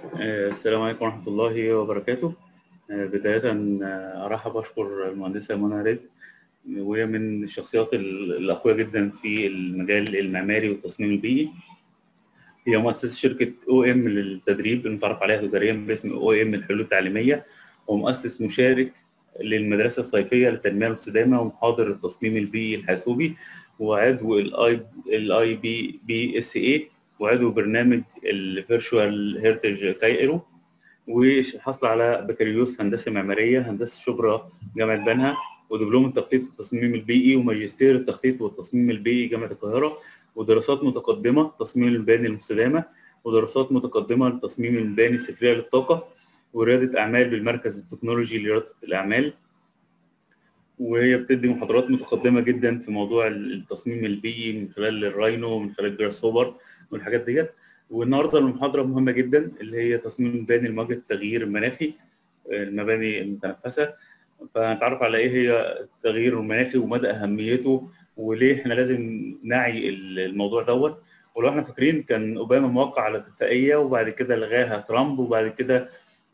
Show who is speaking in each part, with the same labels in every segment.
Speaker 1: السلام عليكم ورحمة الله وبركاته بداية أرحب أشكر المهندسة منى رزق وهي من الشخصيات الأقوياء جدا في المجال المعماري والتصميم البيئي هي مؤسسة شركة او ام للتدريب المتعرف عليها تجاريا باسم او ام الحلول التعليمية ومؤسس مشارك للمدرسة الصيفية للتنمية المستدامة ومحاضر التصميم البيئي الحاسوبي وعضو الاي الاي بي بي اس اي وعضو برنامج الفيرتشوال هيرتج كايرو وحصل على بكالوريوس هندسه معماريه هندسه شبرا جامعه بنها ودبلوم التخطيط والتصميم البيئي وماجستير التخطيط والتصميم البيئي جامعه القاهره ودراسات متقدمه تصميم المباني المستدامه ودراسات متقدمه لتصميم المباني الصفريه للطاقه ورياده اعمال بالمركز التكنولوجي لرياده الاعمال وهي بتدي محاضرات متقدمه جدا في موضوع التصميم البيئي من خلال الراينو ومن خلال جراس هوبر والحاجات ديت والنهارده المحاضره مهمه جدا اللي هي تصميم المباني لمواجهه التغيير المناخي المباني المتنفسه فهنتعرف على ايه هي التغيير المناخي ومدى اهميته وليه احنا لازم نعي الموضوع دوت ولو احنا فاكرين كان اوباما موقع على اتفاقيه وبعد كده لغاها ترامب وبعد كده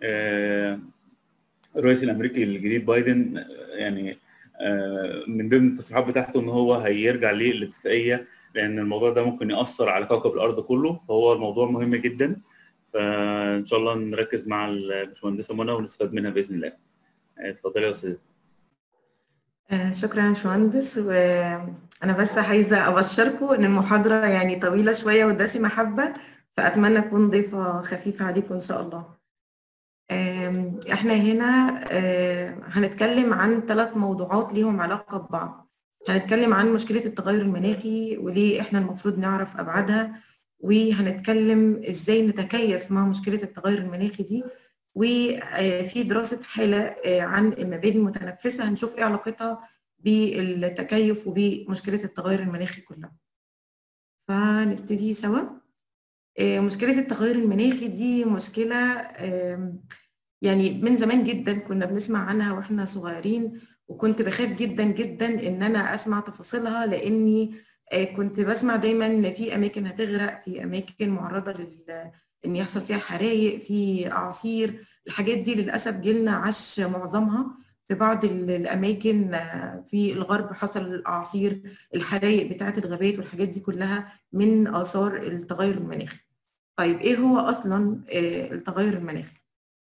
Speaker 1: الرئيس الامريكي الجديد بايدن يعني من ضمن التصريحات بتاعته ان هو هيرجع للاتفاقيه لان الموضوع ده ممكن ياثر على كوكب الارض كله فهو الموضوع مهم جدا فان شاء الله نركز مع الباشمهندسه منى ونستفاد منها باذن الله اتفضلي يا استاذ
Speaker 2: شكرا يا باشمهندس وانا بس عايزه ابشركم ان المحاضره يعني طويله شويه ودسمه حبه فاتمنى اكون ضيفه خفيفه عليكم ان شاء الله احنا هنا هنتكلم عن ثلاث موضوعات ليهم علاقه ببعض هنتكلم عن مشكله التغير المناخي وليه احنا المفروض نعرف ابعادها وهنتكلم ازاي نتكيف مع مشكله التغير المناخي دي وفي دراسه حاله عن المباني المتنفسه هنشوف ايه علاقتها بالتكيف وبمشكله التغير المناخي كلها فنبتدي سوا مشكله التغير المناخي دي مشكله يعني من زمان جدا كنا بنسمع عنها واحنا صغيرين وكنت بخاف جدا جدا ان انا اسمع تفاصيلها لاني كنت بسمع دايما ان في اماكن هتغرق في اماكن معرضه لل ان يحصل فيها حرايق في اعاصير الحاجات دي للاسف جيلنا عاش معظمها في بعض الاماكن في الغرب حصل الاعاصير الحرايق بتاعه الغابات والحاجات دي كلها من اثار التغير المناخي طيب ايه هو اصلا التغير المناخي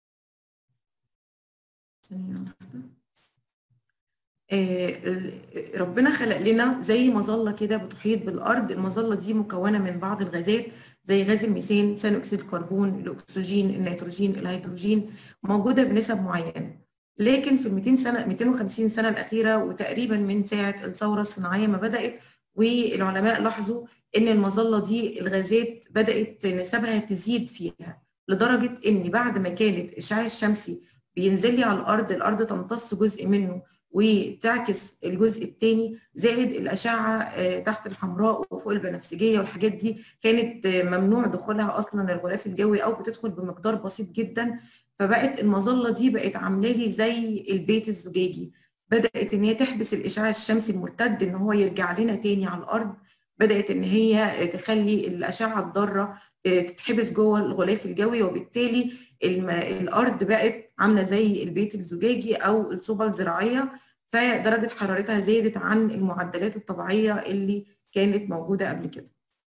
Speaker 2: ثانيه واحده ربنا خلق لنا زي مظله كده بتحيط بالارض المظله دي مكونه من بعض الغازات زي غاز الميثان ثاني اكسيد الكربون الاكسجين النيتروجين الهيدروجين موجوده بنسب معينه لكن في ال 200 سنه 250 سنه الاخيره وتقريبا من ساعه الثوره الصناعيه ما بدات والعلماء لاحظوا ان المظله دي الغازات بدات نسبها تزيد فيها لدرجه ان بعد ما كانت الاشعاع الشمسي بينزل لي على الارض الارض تمتص جزء منه وتعكس الجزء الثاني زائد الاشعه تحت الحمراء وفوق البنفسجيه والحاجات دي كانت ممنوع دخولها اصلا الغلاف الجوي او بتدخل بمقدار بسيط جدا فبقت المظله دي بقت عامله لي زي البيت الزجاجي بدات ان هي تحبس الاشعاع الشمسي المرتد ان هو يرجع لنا تاني على الارض بدات ان هي تخلي الاشعه الضاره تتحبس جوه الغلاف الجوي وبالتالي الارض بقت عامله زي البيت الزجاجي او الصوبه الزراعيه فدرجه حرارتها زادت عن المعدلات الطبيعيه اللي كانت موجوده قبل كده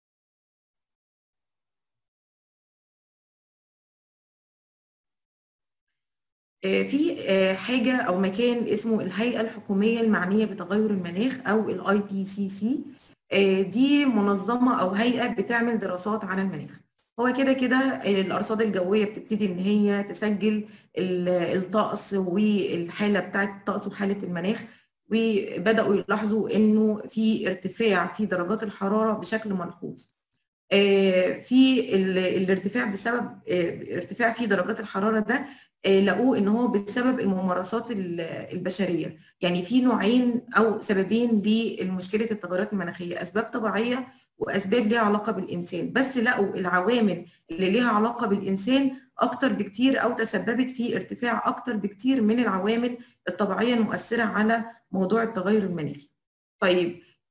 Speaker 2: في حاجه او مكان اسمه الهيئه الحكوميه المعنيه بتغير المناخ او الاي بي سي سي دي منظمه او هيئه بتعمل دراسات على المناخ هو كده كده الارصاد الجويه بتبتدي ان هي تسجل الطقس والحاله بتاعه الطقس وحاله المناخ وبداوا يلاحظوا انه في ارتفاع في درجات الحراره بشكل ملحوظ في الارتفاع بسبب ارتفاع في درجات الحراره ده لقوه ان هو بسبب الممارسات البشريه يعني في نوعين او سببين لمشكله التغيرات المناخيه اسباب طبيعيه واسباب ليها علاقه بالانسان بس لقوا العوامل اللي ليها علاقه بالانسان اكتر بكتير او تسببت في ارتفاع اكتر بكتير من العوامل الطبيعيه المؤثره على موضوع التغير المناخي طيب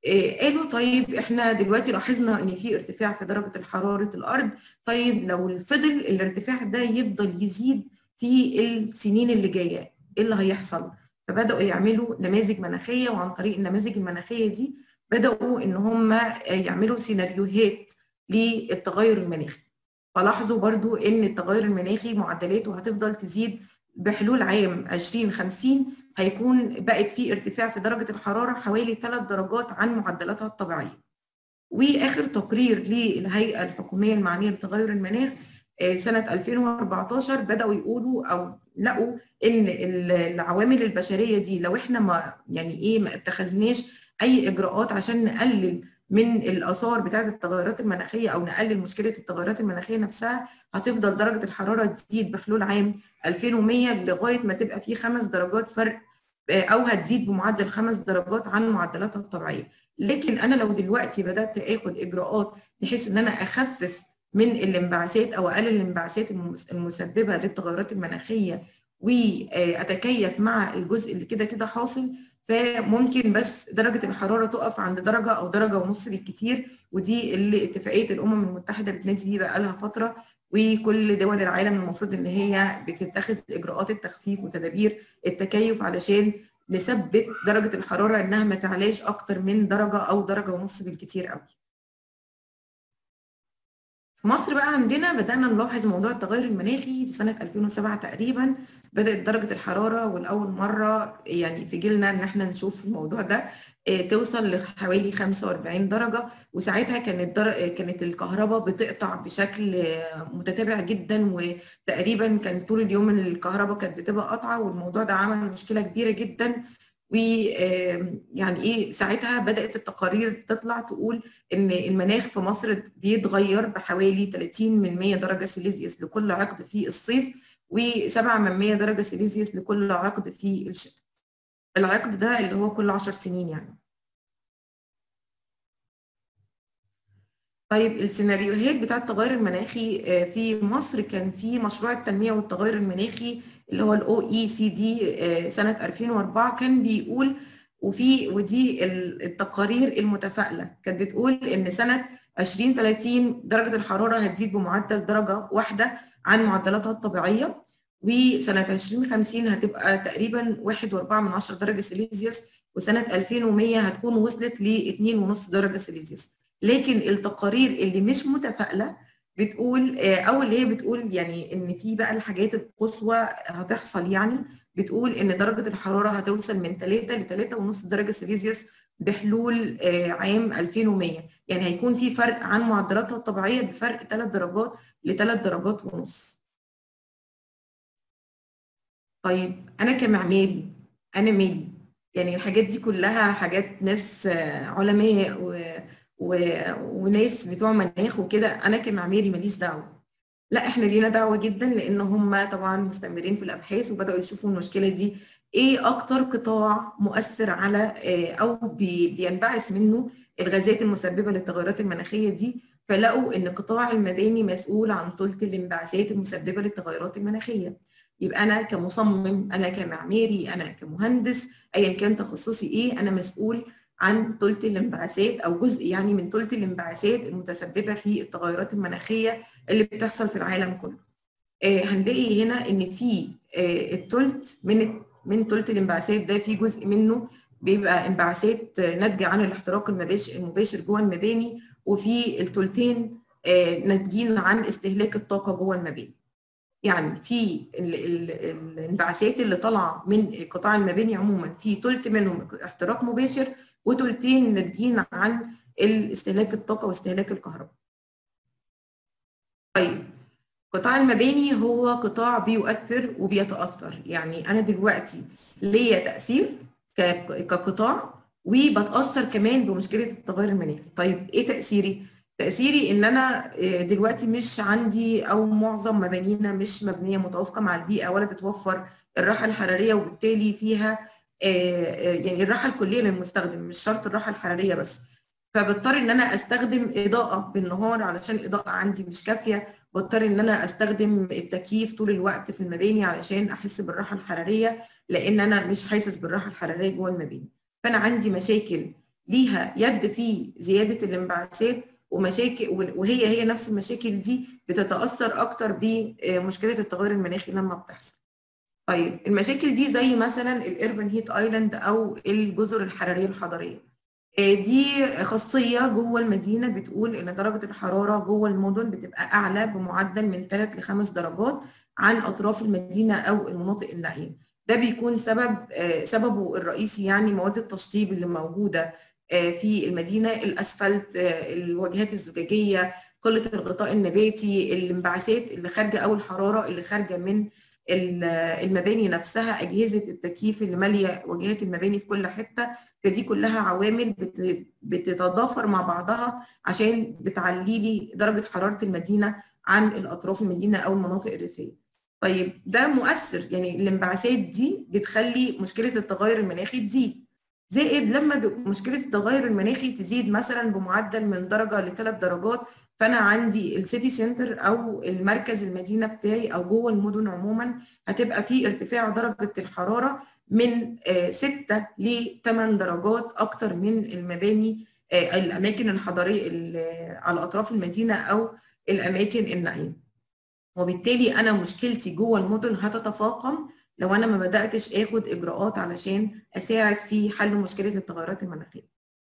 Speaker 2: قالوا طيب احنا دلوقتي لاحظنا ان في ارتفاع في درجه حراره الارض طيب لو فضل الارتفاع ده يفضل يزيد في السنين اللي جايه ايه اللي هيحصل فبداوا يعملوا نماذج مناخيه وعن طريق النماذج المناخيه دي بداوا ان هم يعملوا سيناريوهات للتغير المناخي فلاحظوا برضو ان التغير المناخي معدلاته هتفضل تزيد بحلول عام 2050 هيكون بقت في ارتفاع في درجه الحراره حوالي 3 درجات عن معدلاتها الطبيعيه. واخر تقرير للهيئه الحكوميه المعنيه بتغير المناخ سنه 2014 بداوا يقولوا او لقوا ان العوامل البشريه دي لو احنا ما يعني ايه ما اتخذناش اي اجراءات عشان نقلل من الاثار بتاعه التغيرات المناخيه او نقلل مشكله التغيرات المناخيه نفسها هتفضل درجه الحراره تزيد بحلول عام 2100 لغايه ما تبقى في خمس درجات فرق او هتزيد بمعدل خمس درجات عن معدلاتها الطبيعيه لكن انا لو دلوقتي بدات اخد اجراءات بحيث ان انا اخفف من الانبعاثات او اقلل الانبعاثات المسببه للتغيرات المناخيه واتكيف مع الجزء اللي كده كده حاصل فممكن بس درجة الحرارة تقف عند درجة أو درجة ونص بالكتير ودي اللي اتفاقية الأمم المتحدة بتنادي بيه بقى لها فترة وكل دول العالم المفروض إن هي بتتخذ إجراءات التخفيف وتدابير التكيف علشان نثبت درجة الحرارة إنها ما تعلاش أكتر من درجة أو درجة ونص بالكتير قوي. في مصر بقى عندنا بدأنا نلاحظ موضوع التغير المناخي في سنة 2007 تقريبا بدأت درجة الحرارة والأول مرة يعني في جيلنا إن احنا نشوف الموضوع ده توصل لحوالي 45 درجة وساعتها كانت در... كانت الكهرباء بتقطع بشكل متتابع جدا وتقريبا كان طول اليوم الكهرباء كانت بتبقى قاطعة والموضوع ده عمل مشكلة كبيرة جدا ويعني ايه ساعتها بدات التقارير تطلع تقول ان المناخ في مصر بيتغير بحوالي 30 من 100 درجه سيليزيوس لكل عقد في الصيف و7 من 100 درجه سيليزيوس لكل عقد في الشتاء. العقد ده اللي هو كل 10 سنين يعني. طيب السيناريوهات بتاعه التغير المناخي في مصر كان في مشروع التنميه والتغير المناخي اللي هو الاو اي سي دي سنه 2004 كان بيقول وفي ودي التقارير المتفائله كانت بتقول ان سنه 2030 درجه الحراره هتزيد بمعدل درجه واحده عن معدلاتها الطبيعيه وسنه 2050 هتبقى تقريبا 1.4 من 10 درجه سيليزيوس وسنه 2100 هتكون وصلت ل 2.5 درجه سيليزيوس لكن التقارير اللي مش متفائله بتقول او اللي هي بتقول يعني ان في بقى الحاجات القصوى هتحصل يعني بتقول ان درجه الحراره هتوصل من 3 ل 3.5 درجه سيليزيوس بحلول عام 2100 يعني هيكون في فرق عن معدلاتها الطبيعيه بفرق 3 درجات ل 3 درجات ونص طيب انا كمعماري انا مالي يعني الحاجات دي كلها حاجات ناس علماء و و... وناس بتوع مناخ وكده انا كمعماري ماليش دعوه لا احنا لينا دعوه جدا لان هم طبعا مستمرين في الابحاث وبداوا يشوفوا المشكله دي ايه اكتر قطاع مؤثر على او بي... بينبعث منه الغازات المسببه للتغيرات المناخيه دي فلقوا ان قطاع المباني مسؤول عن ثلث الانبعاثات المسببه للتغيرات المناخيه يبقى انا كمصمم انا كمعماري انا كمهندس ايا كان تخصصي ايه انا مسؤول عن ثلث الانبعاثات او جزء يعني من ثلث الانبعاثات المتسببه في التغيرات المناخيه اللي بتحصل في العالم كله. آه هنلاقي هنا ان في آه الثلث من من ثلث الانبعاثات ده في جزء منه بيبقى انبعاثات ناتجه عن الاحتراق المباشر المباشر جوه المباني وفي الثلثين آه ناتجين عن استهلاك الطاقه جوه المباني. يعني في الانبعاثات اللي طالعه من قطاع المباني عموما في ثلث منهم احتراق مباشر وثلثين ناتجين عن استهلاك الطاقه واستهلاك الكهرباء. طيب قطاع المباني هو قطاع بيؤثر وبيتاثر يعني انا دلوقتي ليا تاثير كقطاع وبتاثر كمان بمشكله التغير المناخي طيب ايه تاثيري تاثيري ان انا دلوقتي مش عندي او معظم مبانينا مش مبنيه متوافقه مع البيئه ولا بتوفر الراحه الحراريه وبالتالي فيها يعني الراحه الكليه للمستخدم مش شرط الراحه الحراريه بس فبضطر ان انا استخدم اضاءه بالنهار علشان الاضاءه عندي مش كافيه بضطر ان انا استخدم التكييف طول الوقت في المباني علشان احس بالراحه الحراريه لان انا مش حاسس بالراحه الحراريه جوه المباني فانا عندي مشاكل ليها يد في زياده الانبعاثات ومشاكل وهي هي نفس المشاكل دي بتتاثر اكتر بمشكله التغير المناخي لما بتحصل. طيب المشاكل دي زي مثلا الاربن هيت ايلاند او الجزر الحراريه الحضريه. دي خاصيه جوه المدينه بتقول ان درجه الحراره جوه المدن بتبقى اعلى بمعدل من 3 ل 5 درجات عن اطراف المدينه او المناطق النائيه. ده بيكون سبب سببه الرئيسي يعني مواد التشطيب اللي موجوده في المدينه الاسفلت الواجهات الزجاجيه قله الغطاء النباتي الانبعاثات اللي خارجه او الحراره اللي خارجه من المباني نفسها اجهزه التكييف اللي ماليه واجهات المباني في كل حته فدي كلها عوامل بتتضافر مع بعضها عشان بتعلي لي درجه حراره المدينه عن الاطراف المدينه او المناطق الريفيه. طيب ده مؤثر يعني الانبعاثات دي بتخلي مشكله التغير المناخي تزيد. زائد لما مشكله التغير المناخي تزيد مثلا بمعدل من درجه لثلاث درجات فانا عندي السيتي سنتر او المركز المدينه بتاعي او جوه المدن عموما هتبقى في ارتفاع درجه الحراره من 6 ل 8 درجات اكتر من المباني الاماكن الحضريه على اطراف المدينه او الاماكن النائيه. وبالتالي انا مشكلتي جوه المدن هتتفاقم لو انا ما بداتش اخد اجراءات علشان اساعد في حل مشكله التغيرات المناخيه.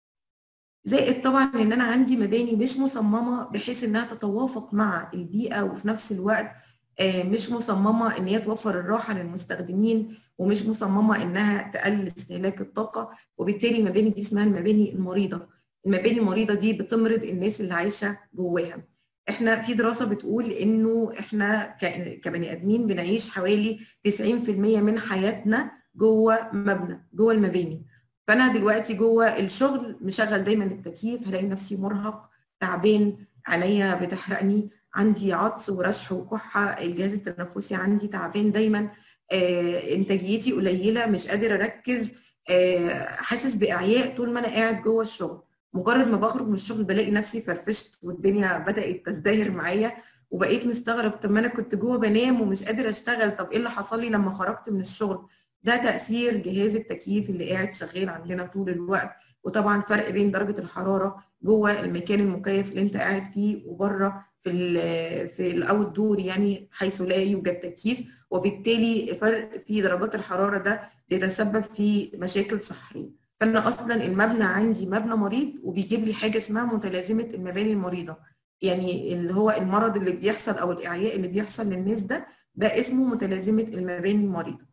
Speaker 2: زائد طبعا ان انا عندي مباني مش مصممه بحيث انها تتوافق مع البيئه وفي نفس الوقت مش مصممه ان هي توفر الراحه للمستخدمين ومش مصممه انها تقلل استهلاك الطاقه وبالتالي المباني دي اسمها المباني المريضه المباني المريضه دي بتمرض الناس اللي عايشه جواها احنا في دراسه بتقول انه احنا كبني ادمين بنعيش حوالي 90% من حياتنا جوه مبنى جوه المباني فانا دلوقتي جوه الشغل مشغل دايما التكييف هلاقي نفسي مرهق تعبان عينيا بتحرقني عندي عطس ورشح وكحه الجهاز التنفسي عندي تعبان دايما آه انتاجيتي قليله مش قادر اركز آه حاسس باعياء طول ما انا قاعد جوه الشغل مجرد ما بخرج من الشغل بلاقي نفسي فرفشت والدنيا بدات تزدهر معايا وبقيت مستغرب طب ما انا كنت جوه بنام ومش قادر اشتغل طب ايه اللي حصل لي لما خرجت من الشغل ده تاثير جهاز التكييف اللي قاعد شغال عندنا طول الوقت وطبعا فرق بين درجه الحراره جوه المكان المكيف اللي انت قاعد فيه وبره في ال في الاوت دور يعني حيث لا يوجد تكييف وبالتالي فرق في درجات الحراره ده بيتسبب في مشاكل صحيه فانا اصلا المبنى عندي مبنى مريض وبيجيب لي حاجه اسمها متلازمه المباني المريضه يعني اللي هو المرض اللي بيحصل او الاعياء اللي بيحصل للناس ده ده اسمه متلازمه المباني المريضه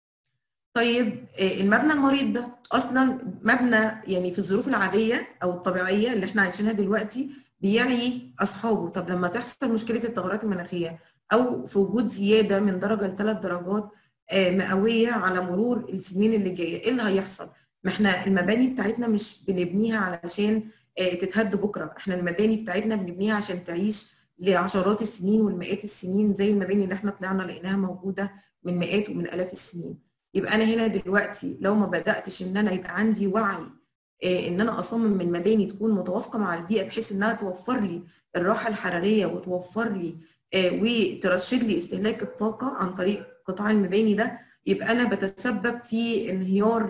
Speaker 2: طيب المبنى المريض ده اصلا مبنى يعني في الظروف العاديه او الطبيعيه اللي احنا عايشينها دلوقتي بيعي اصحابه طب لما تحصل مشكله التغيرات المناخيه او في وجود زياده من درجه لثلاث درجات مئويه على مرور السنين اللي جايه ايه اللي هيحصل ما احنا المباني بتاعتنا مش بنبنيها علشان تتهد بكره احنا المباني بتاعتنا بنبنيها عشان تعيش لعشرات السنين والمئات السنين زي المباني اللي احنا طلعنا لقيناها موجوده من مئات ومن الاف السنين يبقى انا هنا دلوقتي لو ما بداتش ان انا يبقى عندي وعي ان انا اصمم من مباني تكون متوافقه مع البيئه بحيث انها توفر لي الراحه الحراريه وتوفر لي وترشد لي استهلاك الطاقه عن طريق قطاع المباني ده يبقى انا بتسبب في انهيار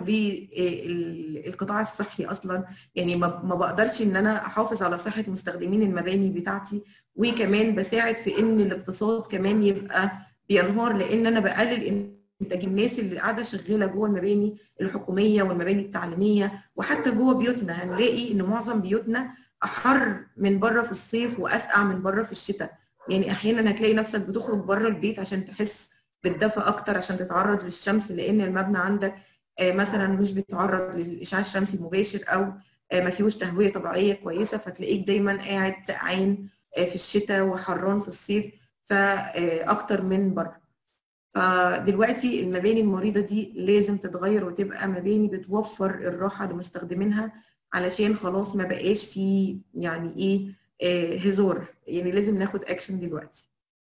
Speaker 2: للقطاع الصحي اصلا يعني ما بقدرش ان انا احافظ على صحه مستخدمين المباني بتاعتي وكمان بساعد في ان الاقتصاد كمان يبقى بينهار لان انا بقلل انتاج الناس اللي قاعده شغاله جوه المباني الحكوميه والمباني التعليميه وحتى جوه بيوتنا هنلاقي ان معظم بيوتنا احر من بره في الصيف واسقع من بره في الشتاء يعني احيانا هتلاقي نفسك بتخرج بره البيت عشان تحس بالدفى اكتر عشان تتعرض للشمس لان المبنى عندك مثلا مش بيتعرض للاشعاع الشمسي المباشر او ما فيهوش تهويه طبيعيه كويسه فتلاقيك دايما قاعد سقعان في الشتاء وحران في الصيف فاكتر من بره فدلوقتي المباني المريضه دي لازم تتغير وتبقى مباني بتوفر الراحه لمستخدمينها علشان خلاص ما بقاش في يعني ايه آه هزار يعني لازم ناخد اكشن دلوقتي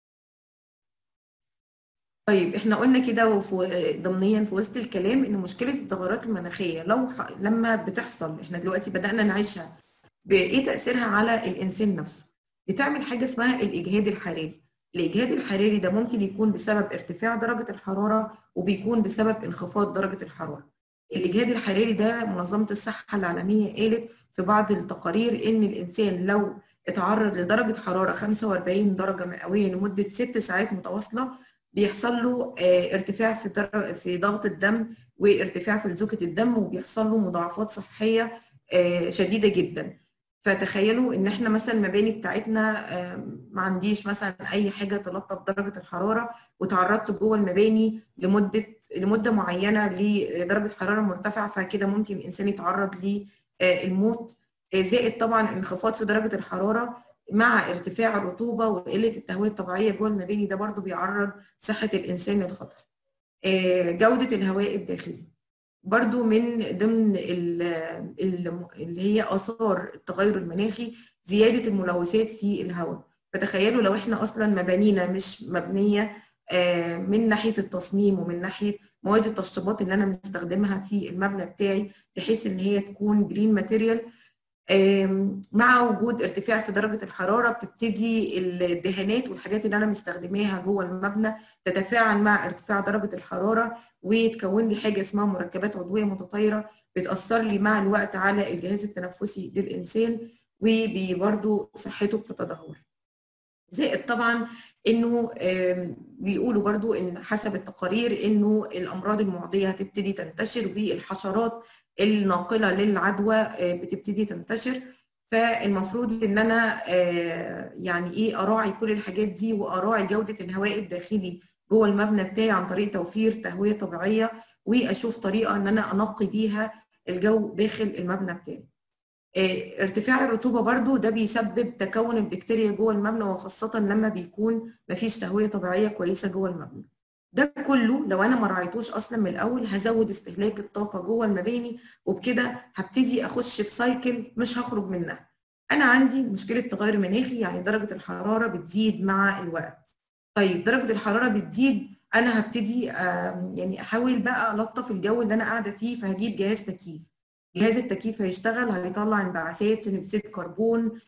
Speaker 2: طيب احنا قلنا كده ضمنيا في وسط الكلام ان مشكله التغيرات المناخيه لو ح... لما بتحصل احنا دلوقتي بدانا نعيشها بايه تاثيرها على الانسان نفسه بتعمل حاجه اسمها الاجهاد الحراري الاجهاد الحراري ده ممكن يكون بسبب ارتفاع درجه الحراره وبيكون بسبب انخفاض درجه الحراره الاجهاد الحراري ده منظمه الصحه العالميه قالت في بعض التقارير ان الانسان لو اتعرض لدرجه حراره 45 درجه مئويه لمده ست ساعات متواصله بيحصل له ارتفاع في في ضغط الدم وارتفاع في لزوجه الدم وبيحصل له مضاعفات صحيه شديده جدا فتخيلوا ان احنا مثلا المباني بتاعتنا ما عنديش مثلا اي حاجه تلطف درجه الحراره وتعرضت جوه المباني لمده لمده معينه لدرجه حراره مرتفعه فكده ممكن الانسان يتعرض للموت زائد طبعا انخفاض في درجه الحراره مع ارتفاع الرطوبه وقله التهويه الطبيعيه جوه المباني ده برضو بيعرض صحه الانسان للخطر. جوده الهواء الداخلي برضو من ضمن اللي هي اثار التغير المناخي زياده الملوثات في الهواء فتخيلوا لو احنا اصلا مبانينا مش مبنيه من ناحيه التصميم ومن ناحيه مواد التشطيبات اللي انا مستخدمها في المبنى بتاعي بحيث ان هي تكون جرين ماتيريال مع وجود ارتفاع في درجه الحراره بتبتدي الدهانات والحاجات اللي انا مستخدماها جوه المبنى تتفاعل مع ارتفاع درجه الحراره وتكون لي حاجه اسمها مركبات عضويه متطايره بتاثر لي مع الوقت على الجهاز التنفسي للانسان وبرضه صحته بتتدهور. زائد طبعا انه بيقولوا برضو ان حسب التقارير انه الامراض المعديه هتبتدي تنتشر والحشرات الناقله للعدوى بتبتدي تنتشر فالمفروض ان انا يعني ايه اراعي كل الحاجات دي واراعي جوده الهواء الداخلي جوه المبنى بتاعي عن طريق توفير تهويه طبيعيه واشوف طريقه ان انا انقي بيها الجو داخل المبنى بتاعي. ارتفاع الرطوبه برضو ده بيسبب تكون البكتيريا جوه المبنى وخاصه لما بيكون مفيش تهويه طبيعيه كويسه جوه المبنى. ده كله لو انا ما راعيتوش اصلا من الاول هزود استهلاك الطاقه جوه المباني وبكده هبتدي اخش في سايكل مش هخرج منها. انا عندي مشكله تغير مناخي يعني درجه الحراره بتزيد مع الوقت. طيب درجه الحراره بتزيد انا هبتدي يعني احاول بقى الطف الجو اللي انا قاعده فيه فهجيب جهاز تكييف. جهاز التكييف هيشتغل هيطلع انبعاثات ثاني اكسيد الكربون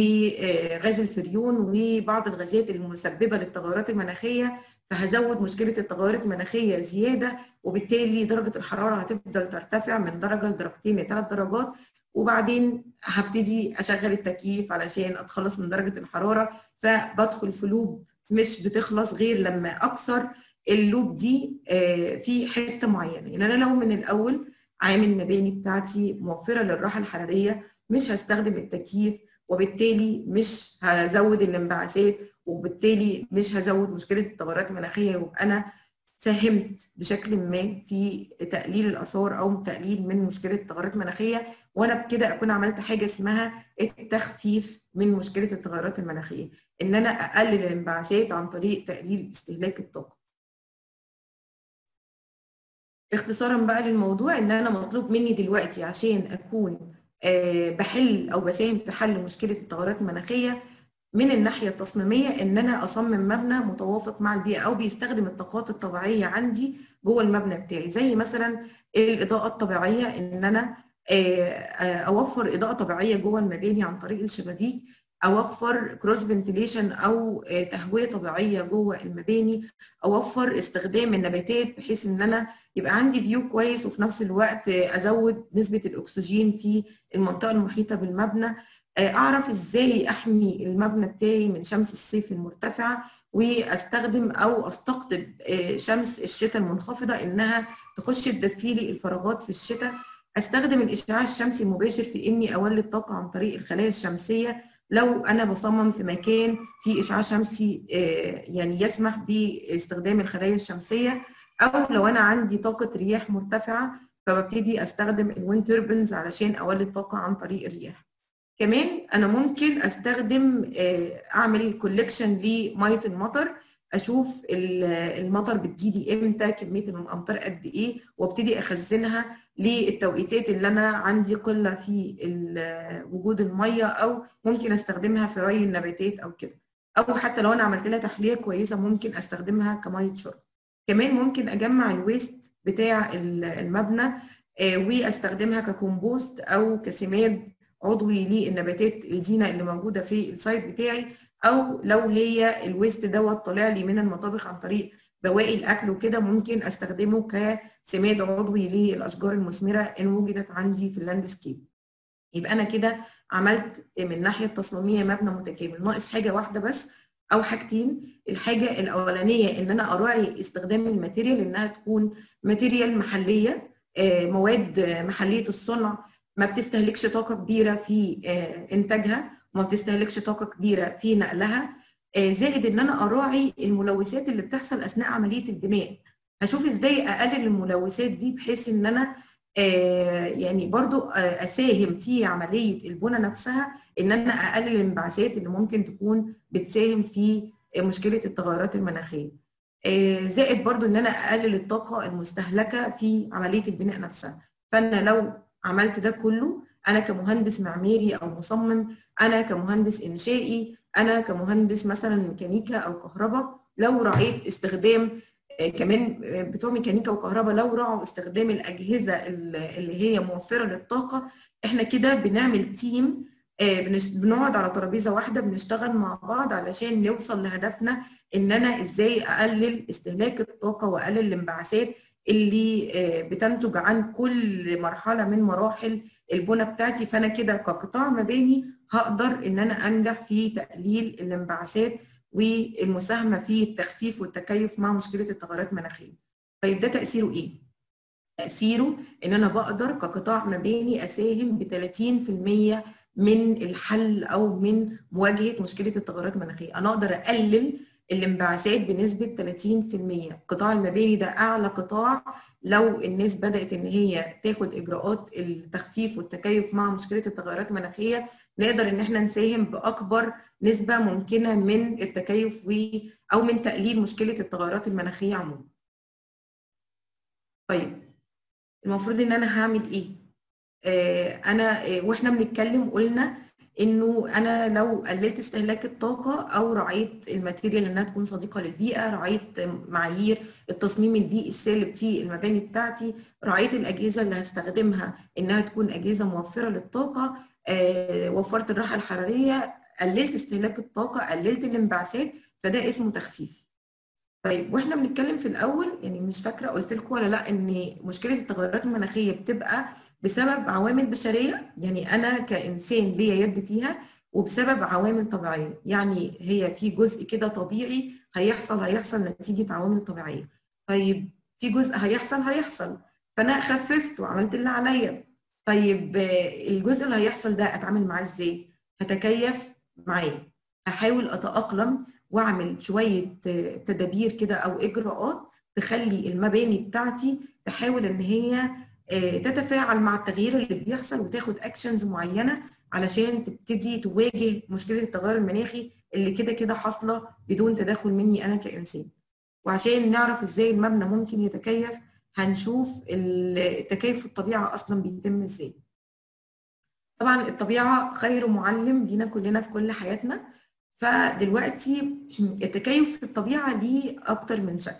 Speaker 2: وغاز الفريون وبعض الغازات المسببه للتغيرات المناخيه فهزود مشكله التغيرات المناخيه زياده وبالتالي درجه الحراره هتفضل ترتفع من درجه لدرجتين لثلاث درجات وبعدين هبتدي اشغل التكييف علشان اتخلص من درجه الحراره فبدخل في لوب مش بتخلص غير لما اكسر اللوب دي في حته معينه يعني انا لو من الاول عامل المباني بتاعتي موفره للراحه الحراريه مش هستخدم التكييف وبالتالي مش هزود الانبعاثات وبالتالي مش هزود مشكله التغيرات المناخيه يبقى انا ساهمت بشكل ما في تقليل الاثار او تقليل من مشكله التغيرات المناخيه وانا بكده اكون عملت حاجه اسمها التخفيف من مشكله التغيرات المناخيه ان انا اقلل الانبعاثات عن طريق تقليل استهلاك الطاقه اختصارا بقى للموضوع ان انا مطلوب مني دلوقتي عشان اكون بحل او بساهم في حل مشكله التغيرات المناخيه من الناحيه التصميميه ان انا اصمم مبنى متوافق مع البيئه او بيستخدم الطاقات الطبيعيه عندي جوه المبنى بتاعي زي مثلا الاضاءه الطبيعيه ان انا اوفر اضاءه طبيعيه جوه المباني عن طريق الشبابيك اوفر كروس فنتيليشن او تهويه طبيعيه جوه المباني اوفر استخدام النباتات بحيث ان انا يبقى عندي فيو كويس وفي نفس الوقت ازود نسبه الاكسجين في المنطقه المحيطه بالمبنى اعرف ازاي احمي المبنى بتاعي من شمس الصيف المرتفعه واستخدم او استقطب شمس الشتاء المنخفضه انها تخش تدفي لي الفراغات في الشتاء استخدم الاشعاع الشمسي المباشر في اني اولد طاقه عن طريق الخلايا الشمسيه لو انا بصمم في مكان فيه اشعاع شمسي يعني يسمح باستخدام الخلايا الشمسيه او لو انا عندي طاقه رياح مرتفعه فببتدي استخدم الويند توربنز علشان اولد طاقه عن طريق الرياح كمان انا ممكن استخدم اعمل كولكشن لميه المطر اشوف المطر بتجيلي امتى كميه الامطار قد ايه وابتدي اخزنها للتوقيتات اللي انا عندي قله في وجود الميه او ممكن استخدمها في ري النباتات او كده او حتى لو انا عملت لها تحليه كويسه ممكن استخدمها كميه شرب كمان ممكن اجمع الويست بتاع المبنى واستخدمها ككومبوست او كسماد عضوي للنباتات الزينه اللي موجوده في السايت بتاعي او لو هي الويست دوت طالع لي من المطابخ عن طريق بواقي الاكل وكده ممكن استخدمه كسماد عضوي للاشجار المثمره ان وجدت عندي في اللاندسكيب يبقى انا كده عملت من الناحيه التصميميه مبنى متكامل ناقص حاجه واحده بس او حاجتين الحاجه الاولانيه ان انا اراعي استخدام الماتيريال انها تكون ماتيريال محليه مواد محليه الصنع ما بتستهلكش طاقه كبيره في انتاجها وما بتستهلكش طاقه كبيره في نقلها زائد ان انا اراعي الملوثات اللي بتحصل اثناء عمليه البناء هشوف ازاي اقلل الملوثات دي بحيث ان انا يعني برضو اساهم في عمليه البنى نفسها ان انا اقلل الانبعاثات اللي ممكن تكون بتساهم في مشكله التغيرات المناخيه زائد برضو ان انا اقلل الطاقه المستهلكه في عمليه البناء نفسها فانا لو عملت ده كله انا كمهندس معماري او مصمم انا كمهندس انشائي انا كمهندس مثلا ميكانيكا او كهرباء لو راعيت استخدام كمان بتوع ميكانيكا وكهرباء لو راعوا استخدام الاجهزه اللي هي موفره للطاقه احنا كده بنعمل تيم بنقعد على ترابيزه واحده بنشتغل مع بعض علشان نوصل لهدفنا ان انا ازاي اقلل استهلاك الطاقه واقلل الانبعاثات اللي بتنتج عن كل مرحله من مراحل البنى بتاعتي فانا كده كقطاع مباني هقدر ان انا انجح في تقليل الانبعاثات والمساهمه في التخفيف والتكيف مع مشكله التغيرات المناخيه. طيب ده تاثيره ايه؟ تاثيره ان انا بقدر كقطاع مباني اساهم ب 30% من الحل او من مواجهه مشكله التغيرات المناخيه، انا اقدر اقلل الانبعاثات بنسبه 30%، القطاع المباني ده اعلى قطاع لو الناس بدات ان هي تاخد اجراءات التخفيف والتكيف مع مشكله التغيرات المناخيه نقدر ان احنا نساهم باكبر نسبه ممكنه من التكيف و او من تقليل مشكله التغيرات المناخيه عموما. طيب المفروض ان انا هعمل ايه؟ آه انا آه واحنا بنتكلم قلنا انه انا لو قللت استهلاك الطاقه او راعيت الماتيريال انها تكون صديقه للبيئه راعيت معايير التصميم البيئي السالب في المباني بتاعتي راعيت الاجهزه اللي هستخدمها انها تكون اجهزه موفره للطاقه آه وفرت الراحه الحراريه قللت استهلاك الطاقه قللت الانبعاثات فده اسمه تخفيف طيب واحنا بنتكلم في الاول يعني مش فاكره قلت لكم ولا لا ان مشكله التغيرات المناخيه بتبقى بسبب عوامل بشريه يعني انا كانسان ليا يد فيها وبسبب عوامل طبيعيه يعني هي في جزء كده طبيعي هيحصل هيحصل نتيجه عوامل طبيعيه طيب في جزء هيحصل هيحصل فانا خففت وعملت اللي عليا طيب الجزء اللي هيحصل ده اتعامل معاه ازاي هتكيف معاه هحاول اتاقلم واعمل شويه تدابير كده او اجراءات تخلي المباني بتاعتي تحاول ان هي تتفاعل مع التغيير اللي بيحصل وتاخد اكشنز معينه علشان تبتدي تواجه مشكله التغير المناخي اللي كده كده حاصله بدون تدخل مني انا كانسان وعشان نعرف ازاي المبنى ممكن يتكيف هنشوف التكيف في الطبيعه اصلا بيتم ازاي طبعا الطبيعه خير معلم لينا كلنا في كل حياتنا فدلوقتي التكيف في الطبيعه ليه اكتر من شكل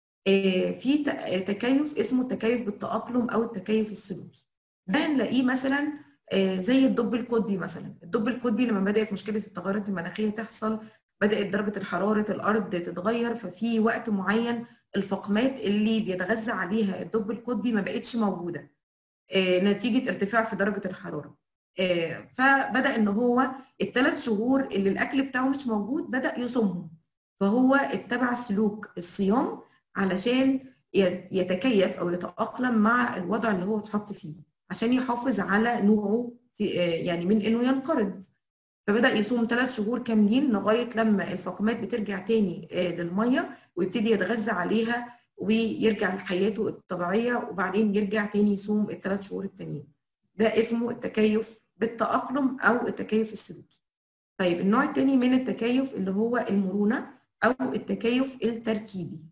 Speaker 2: في تكيف اسمه التكيف بالتأقلم أو التكيف السلوكي ده هنلاقيه مثلا زي الدب القطبي مثلا الدب القطبي لما بدأت مشكلة التغيرات المناخية تحصل بدأت درجة حرارة الأرض تتغير ففي وقت معين الفقمات اللي بيتغذى عليها الدب القطبي ما بقتش موجودة نتيجة ارتفاع في درجة الحرارة فبدأ إن هو الثلاث شهور اللي الأكل بتاعه مش موجود بدأ يصومهم فهو اتبع سلوك الصيام علشان يتكيف او يتاقلم مع الوضع اللي هو اتحط فيه عشان يحافظ على نوعه في يعني من انه ينقرض فبدا يصوم ثلاث شهور كاملين لغايه لما الفقمات بترجع تاني للميه ويبتدي يتغذى عليها ويرجع لحياته الطبيعيه وبعدين يرجع تاني يصوم الثلاث شهور التانيين ده اسمه التكيف بالتاقلم او التكيف السلوكي طيب النوع الثاني من التكيف اللي هو المرونه او التكيف التركيبي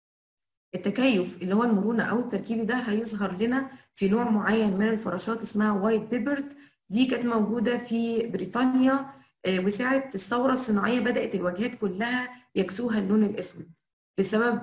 Speaker 2: التكيف اللي هو المرونه او التركيبي ده هيظهر لنا في نوع معين من الفراشات اسمها وايت بيبرد دي كانت موجوده في بريطانيا وساعه الثوره الصناعيه بدات الواجهات كلها يكسوها اللون الاسود بسبب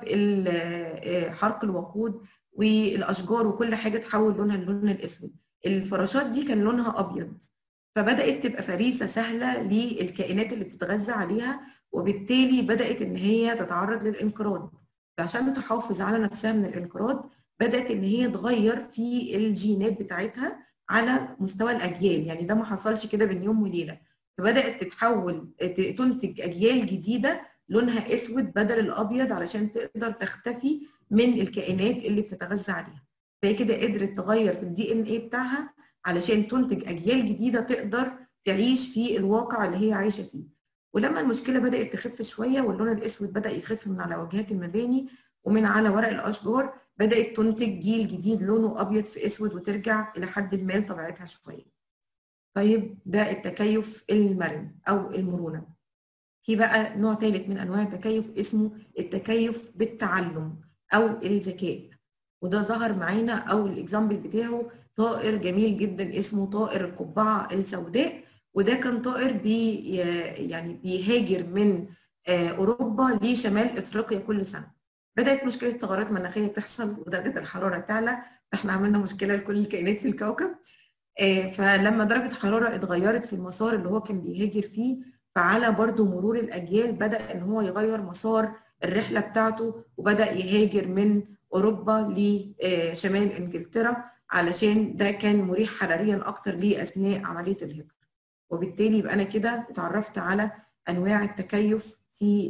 Speaker 2: حرق الوقود والاشجار وكل حاجه تحول لونها اللون الاسود الفراشات دي كان لونها ابيض فبدات تبقى فريسه سهله للكائنات اللي بتتغذى عليها وبالتالي بدات ان هي تتعرض للانقراض عشان تحافظ على نفسها من الانقراض بدات ان هي تغير في الجينات بتاعتها على مستوى الاجيال يعني ده ما حصلش كده بين يوم وليله فبدات تتحول تنتج اجيال جديده لونها اسود بدل الابيض علشان تقدر تختفي من الكائنات اللي بتتغذى عليها فهي كده قدرت تغير في الدي ان ايه بتاعها علشان تنتج اجيال جديده تقدر تعيش في الواقع اللي هي عايشه فيه ولما المشكله بدات تخف شويه واللون الاسود بدا يخف من على واجهات المباني ومن على ورق الاشجار بدات تنتج جيل جديد لونه ابيض في اسود وترجع الى حد ما لطبيعتها شويه طيب ده التكيف المرن او المرونه في بقى نوع ثالث من انواع التكيف اسمه التكيف بالتعلم او الذكاء وده ظهر معانا او الاكزامبل بتاعه طائر جميل جدا اسمه طائر القبعه السوداء وده كان طائر بي يعني بيهاجر من اوروبا لشمال افريقيا كل سنه بدات مشكله تغيرات مناخيه تحصل ودرجه الحراره تعلى فاحنا عملنا مشكله لكل الكائنات في الكوكب فلما درجه الحراره اتغيرت في المسار اللي هو كان بيهاجر فيه فعلى برضو مرور الاجيال بدا ان هو يغير مسار الرحله بتاعته وبدا يهاجر من اوروبا لشمال انجلترا علشان ده كان مريح حراريا اكتر ليه اثناء عمليه الهجره وبالتالي يبقى انا كده اتعرفت على انواع التكيف في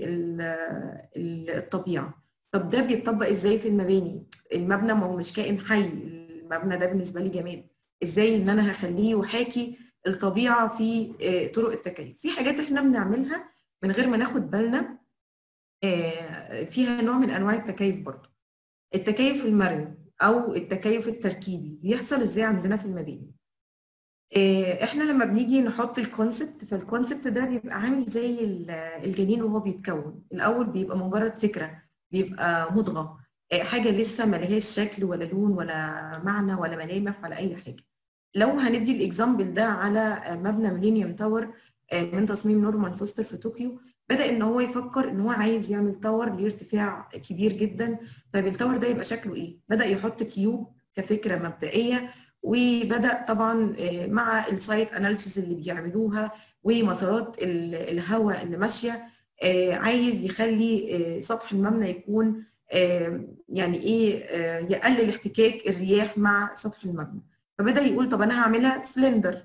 Speaker 2: الطبيعه طب ده بيتطبق ازاي في المباني المبنى ما هو مش كائن حي المبنى ده بالنسبه لي جماد ازاي ان انا هخليه يحاكي الطبيعه في طرق التكيف في حاجات احنا بنعملها من غير ما ناخد بالنا فيها نوع من انواع التكيف برضه التكيف المرن او التكيف التركيبي بيحصل ازاي عندنا في المباني احنا لما بنيجي نحط الكونسبت فالكونسبت ده بيبقى عامل زي الجنين وهو بيتكون الاول بيبقى مجرد فكره بيبقى مضغه حاجه لسه ما لهاش شكل ولا لون ولا معنى ولا ملامح ولا اي حاجه لو هندي الاكزامبل ده على مبنى ميلينيوم تاور من تصميم نورمان فوستر في طوكيو بدا ان هو يفكر ان هو عايز يعمل تاور ليه ارتفاع كبير جدا طيب التاور ده يبقى شكله ايه بدا يحط كيوب كفكره مبدئيه وبدا طبعا مع السايت اناليسيس اللي بيعملوها ومسارات الهواء اللي ماشيه عايز يخلي سطح المبنى يكون يعني ايه يقلل احتكاك الرياح مع سطح المبنى فبدا يقول طب انا هعملها سلندر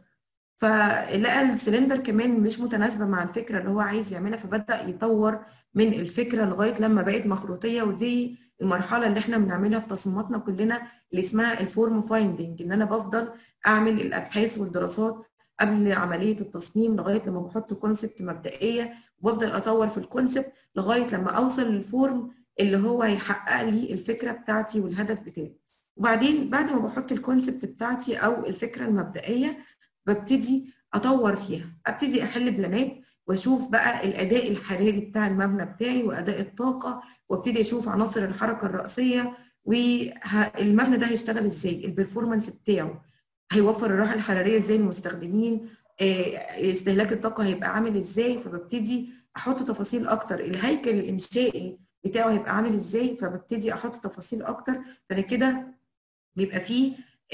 Speaker 2: فلقى السلندر كمان مش متناسبه مع الفكره اللي هو عايز يعملها فبدا يطور من الفكره لغايه لما بقت مخروطيه ودي المرحله اللي احنا بنعملها في تصميماتنا كلنا اللي اسمها الفورم فايندنج ان انا بفضل اعمل الابحاث والدراسات قبل عمليه التصميم لغايه لما بحط كونسبت مبدئيه وبفضل اطور في الكونسبت لغايه لما اوصل للفورم اللي هو هيحقق لي الفكره بتاعتي والهدف بتاعي وبعدين بعد ما بحط الكونسبت بتاعتي او الفكره المبدئيه ببتدي اطور فيها ابتدي احل بلانات واشوف بقى الاداء الحراري بتاع المبنى بتاعي واداء الطاقه وابتدي اشوف عناصر الحركه الرئيسيه والمبنى ده هيشتغل ازاي البرفورمانس بتاعه هيوفر الراحه الحراريه ازاي للمستخدمين استهلاك الطاقه هيبقى عامل ازاي فببتدي احط تفاصيل اكتر الهيكل الانشائي بتاعه هيبقى عامل ازاي فببتدي احط تفاصيل اكتر فانا كده بيبقى فيه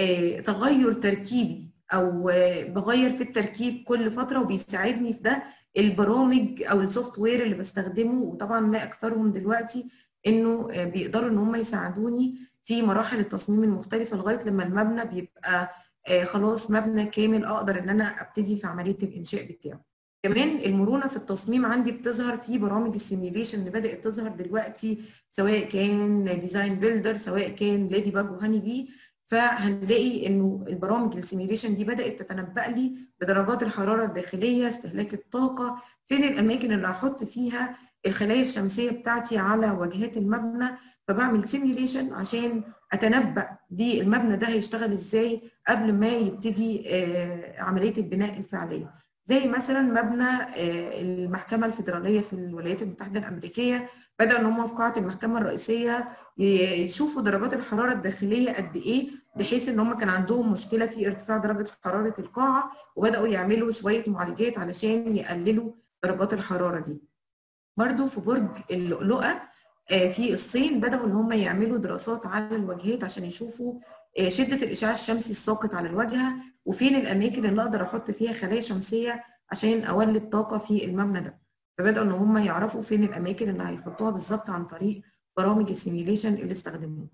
Speaker 2: تغير تركيبي او بغير في التركيب كل فتره وبيساعدني في ده البرامج او السوفت وير اللي بستخدمه وطبعا ما اكثرهم دلوقتي انه بيقدروا ان هم يساعدوني في مراحل التصميم المختلفه لغايه لما المبنى بيبقى خلاص مبنى كامل اقدر ان انا ابتدي في عمليه الانشاء بتاعه. كمان المرونه في التصميم عندي بتظهر في برامج السيميوليشن اللي بدات تظهر دلوقتي سواء كان ديزاين بيلدر سواء كان ليدي باج وهاني بي فهنلاقي انه البرامج السيميوليشن دي بدات تتنبأ لي بدرجات الحراره الداخليه استهلاك الطاقه فين الاماكن اللي هحط فيها الخلايا الشمسيه بتاعتي على واجهات المبنى فبعمل سيميوليشن عشان اتنبأ بالمبنى ده هيشتغل ازاي قبل ما يبتدي عمليه البناء الفعليه زي مثلا مبنى المحكمه الفيدراليه في الولايات المتحده الامريكيه بدأوا ان هم في قاعه المحكمه الرئيسيه يشوفوا درجات الحراره الداخليه قد ايه بحيث ان هم كان عندهم مشكله في ارتفاع درجه حراره القاعه وبداوا يعملوا شويه معالجات علشان يقللوا درجات الحراره دي. برضو في برج اللؤلؤه في الصين بداوا ان هم يعملوا دراسات على الواجهات عشان يشوفوا شده الاشعاع الشمسي الساقط على الواجهه وفين الاماكن اللي اقدر احط فيها خلايا شمسيه عشان اولد طاقه في المبنى ده. فبداوا ان هم يعرفوا فين الاماكن اللي هيحطوها بالظبط عن طريق برامج السيميوليشن اللي استخدموها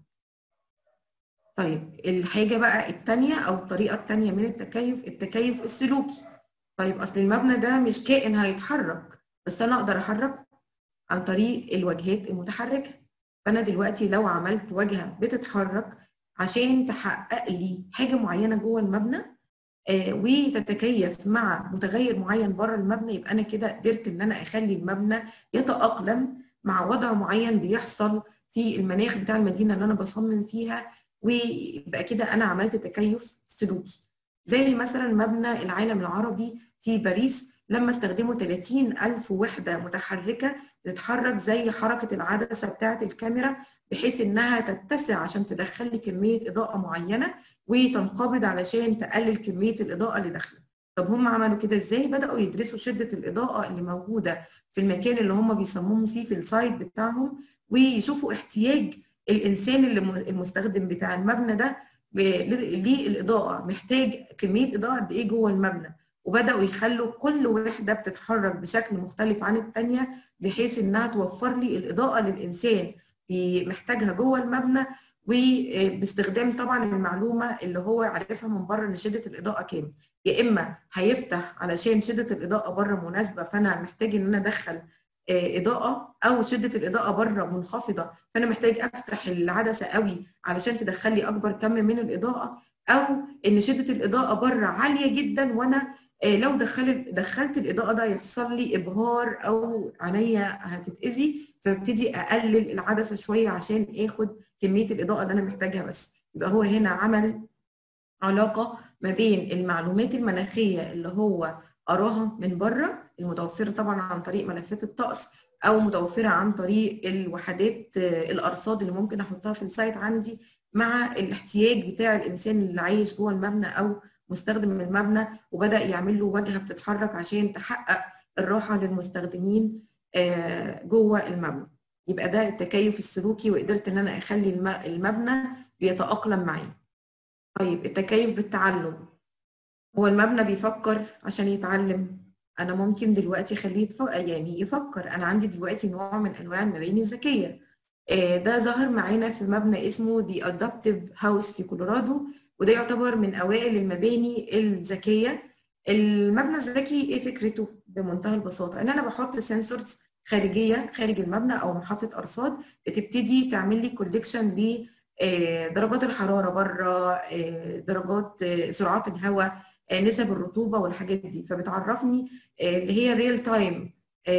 Speaker 2: طيب الحاجه بقى الثانيه او الطريقه الثانيه من التكيف التكيف السلوكي طيب اصل المبنى ده مش كائن هيتحرك بس انا اقدر احركه عن طريق الواجهات المتحركه فانا دلوقتي لو عملت واجهه بتتحرك عشان تحقق لي حاجه معينه جوه المبنى آه وتتكيف مع متغير معين بره المبنى يبقى انا كده قدرت ان انا اخلي المبنى يتاقلم مع وضع معين بيحصل في المناخ بتاع المدينه اللي انا بصمم فيها ويبقى كده انا عملت تكيف سلوكي زي مثلا مبنى العالم العربي في باريس لما استخدموا 30 ألف وحدة متحركة تتحرك زي حركة العدسة بتاعة الكاميرا بحيث إنها تتسع عشان تدخل لي كمية إضاءة معينة وتنقبض علشان تقلل كمية الإضاءة اللي داخلة. طب هم عملوا كده إزاي؟ بدأوا يدرسوا شدة الإضاءة اللي موجودة في المكان اللي هم بيصمموا فيه في السايت بتاعهم ويشوفوا احتياج الإنسان اللي المستخدم بتاع المبنى ده للإضاءة محتاج كمية إضاءة قد إيه جوه المبنى وبداوا يخلوا كل وحده بتتحرك بشكل مختلف عن الثانيه بحيث انها توفر لي الاضاءه للانسان محتاجها جوه المبنى وباستخدام طبعا المعلومه اللي هو عارفها من بره ان شده الاضاءه كام يا اما هيفتح علشان شده الاضاءه بره مناسبه فانا محتاج ان انا ادخل اضاءه او شده الاضاءه بره منخفضه فانا محتاج افتح العدسه قوي علشان تدخل لي اكبر كم من الاضاءه او ان شده الاضاءه بره عاليه جدا وانا لو دخلت دخلت الاضاءه ده يحصل لي ابهار او عينيا هتتاذي فببتدي اقلل العدسه شويه عشان اخد كميه الاضاءه اللي انا محتاجها بس يبقى هو هنا عمل علاقه ما بين المعلومات المناخيه اللي هو قراها من بره المتوفره طبعا عن طريق ملفات الطقس او متوفره عن طريق الوحدات الارصاد اللي ممكن احطها في السايت عندي مع الاحتياج بتاع الانسان اللي عايش جوه المبنى او مستخدم المبنى وبدا يعمل له واجهه بتتحرك عشان تحقق الراحه للمستخدمين جوه المبنى يبقى ده التكيف السلوكي وقدرت ان انا اخلي المبنى بيتاقلم معايا طيب التكيف بالتعلم هو المبنى بيفكر عشان يتعلم انا ممكن دلوقتي اخليه يتفكر يعني يفكر انا عندي دلوقتي نوع من انواع المباني الذكيه ده ظهر معانا في مبنى اسمه دي ادابتيف هاوس في كولورادو وده يعتبر من اوائل المباني الذكيه المبنى الذكي ايه فكرته بمنتهى البساطه ان انا بحط سنسورز خارجيه خارج المبنى او محطه ارصاد بتبتدي تعمل لي كوليكشن لدرجات الحراره بره درجات سرعات الهواء نسب الرطوبه والحاجات دي فبتعرفني اللي هي ريل تايم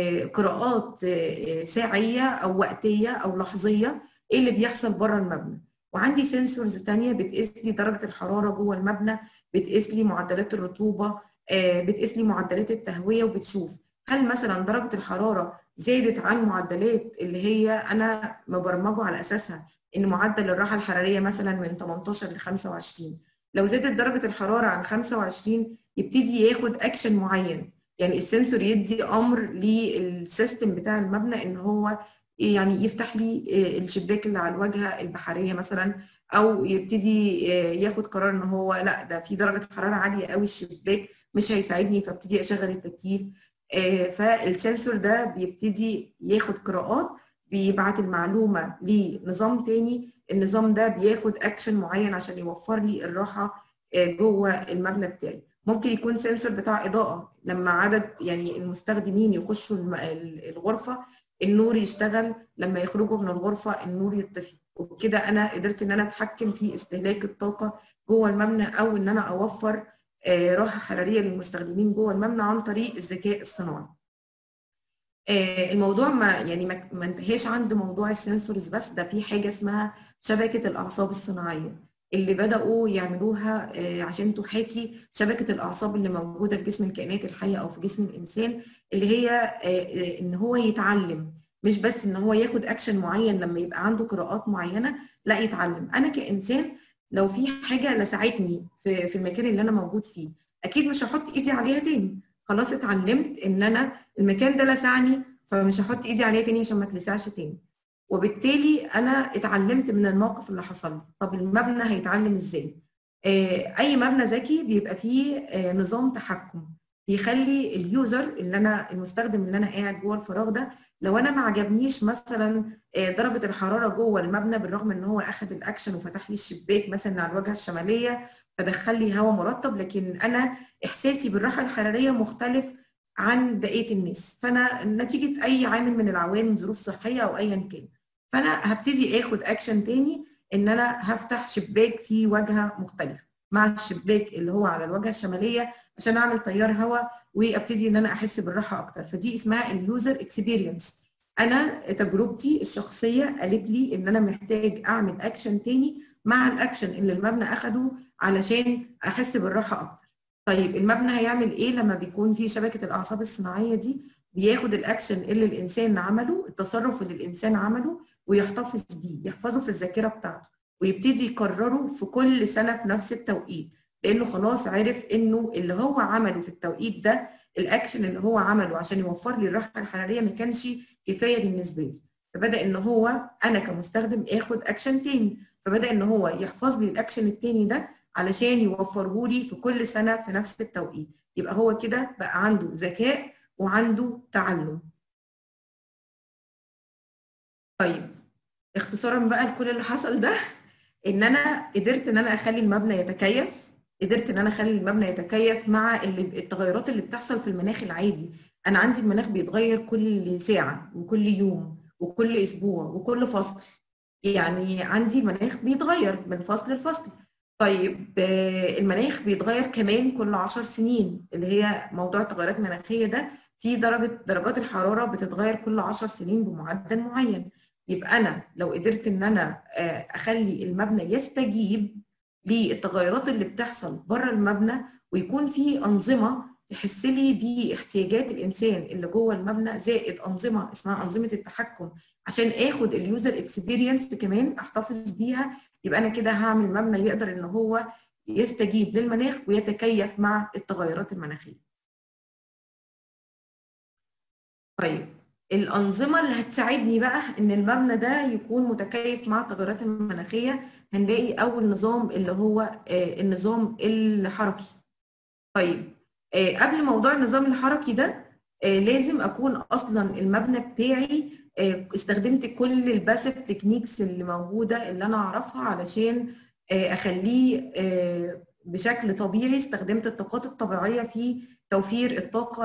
Speaker 2: قراءات ساعيه او وقتيه او لحظيه ايه اللي بيحصل بره المبنى وعندي سنسورز تانية بتقيس لي درجة الحرارة جوه المبنى بتقيس لي معدلات الرطوبة بتقيس لي معدلات التهوية وبتشوف هل مثلا درجة الحرارة زادت عن معدلات اللي هي أنا مبرمجه على أساسها إن معدل الراحة الحرارية مثلا من 18 ل 25 لو زادت درجة الحرارة عن 25 يبتدي ياخد أكشن معين يعني السنسور يدي أمر للسيستم بتاع المبنى إن هو يعني يفتح لي الشباك اللي على الواجهه البحريه مثلا او يبتدي ياخد قرار ان هو لا ده في درجه حراره عاليه قوي الشباك مش هيساعدني فابتدي اشغل التكييف فالسنسور ده بيبتدي ياخد قراءات بيبعت المعلومه لنظام تاني النظام ده بياخد اكشن معين عشان يوفر لي الراحه جوه المبنى بتاعي ممكن يكون سنسور بتاع اضاءه لما عدد يعني المستخدمين يخشوا الغرفه النور يشتغل لما يخرجوا من الغرفه النور يطفي وبكده انا قدرت ان انا اتحكم في استهلاك الطاقه جوه المبنى او ان انا اوفر راحه حراريه للمستخدمين جوه المبنى عن طريق الذكاء الصناعي. الموضوع ما يعني ما انتهاش عند موضوع السنسورز بس ده في حاجه اسمها شبكه الاعصاب الصناعيه اللي بداوا يعملوها عشان تحاكي شبكه الاعصاب اللي موجوده في جسم الكائنات الحيه او في جسم الانسان اللي هي ان هو يتعلم مش بس ان هو ياخد اكشن معين لما يبقى عنده قراءات معينه لا يتعلم انا كانسان لو في حاجه لسعتني في في المكان اللي انا موجود فيه اكيد مش هحط ايدي عليها تاني خلاص اتعلمت ان انا المكان ده لسعني فمش هحط ايدي عليها تاني عشان ما تلسعش تاني وبالتالي انا اتعلمت من الموقف اللي حصل لي طب المبنى هيتعلم ازاي اي مبنى ذكي بيبقى فيه نظام تحكم بيخلي اليوزر اللي انا المستخدم اللي انا قاعد جوه الفراغ ده لو انا ما عجبنيش مثلا درجه الحراره جوه المبنى بالرغم ان هو اخذ الاكشن وفتح لي الشباك مثلا على الواجهه الشماليه فدخل لي هواء مرطب لكن انا احساسي بالراحه الحراريه مختلف عن بقيه الناس فانا نتيجه اي عامل من العوامل ظروف صحيه او ايا كان فانا هبتدي اخد اكشن تاني ان انا هفتح شباك فيه واجهه مختلفه مع الشباك اللي هو على الواجهه الشماليه عشان اعمل تيار هواء وابتدي ان انا احس بالراحه اكتر فدي اسمها اليوزر اكسبيرينس انا تجربتي الشخصيه قالت لي ان انا محتاج اعمل اكشن تاني مع الاكشن اللي المبنى اخده علشان احس بالراحه اكتر طيب المبنى هيعمل ايه لما بيكون في شبكه الاعصاب الصناعيه دي بياخد الاكشن اللي الانسان عمله التصرف اللي الانسان عمله ويحتفظ بيه يحفظه في الذاكره بتاعته ويبتدي يكرره في كل سنه في نفس التوقيت لانه خلاص عرف انه اللي هو عمله في التوقيت ده الاكشن اللي هو عمله عشان يوفر لي الراحه الحراريه ما كانش كفايه بالنسبه لي فبدا ان هو انا كمستخدم اخد اكشن تاني فبدا ان هو يحفظ لي الاكشن التاني ده علشان يوفره لي في كل سنه في نفس التوقيت يبقى هو كده بقى عنده ذكاء وعنده تعلم طيب اختصارا بقى لكل اللي حصل ده ان انا قدرت ان انا اخلي المبنى يتكيف قدرت ان انا اخلي المبنى يتكيف مع اللي التغيرات اللي بتحصل في المناخ العادي انا عندي المناخ بيتغير كل ساعه وكل يوم وكل اسبوع وكل فصل يعني عندي المناخ بيتغير من فصل لفصل طيب المناخ بيتغير كمان كل 10 سنين اللي هي موضوع التغيرات المناخيه ده في درجه درجات الحراره بتتغير كل 10 سنين بمعدل معين يبقى انا لو قدرت ان انا اخلي المبنى يستجيب للتغيرات اللي بتحصل بره المبنى ويكون في انظمه تحس لي باحتياجات الانسان اللي جوه المبنى زائد انظمه اسمها انظمه التحكم عشان اخد اليوزر اكسبيرينس كمان احتفظ بيها يبقى انا كده هعمل مبنى يقدر ان هو يستجيب للمناخ ويتكيف مع التغيرات المناخيه. طيب الانظمه اللي هتساعدني بقى ان المبنى ده يكون متكيف مع التغيرات المناخيه هنلاقي اول نظام اللي هو النظام الحركي. طيب قبل موضوع النظام الحركي ده لازم اكون اصلا المبنى بتاعي استخدمت كل الباسف تكنيكس اللي موجوده اللي انا اعرفها علشان اخليه بشكل طبيعي استخدمت الطاقات الطبيعيه في توفير الطاقه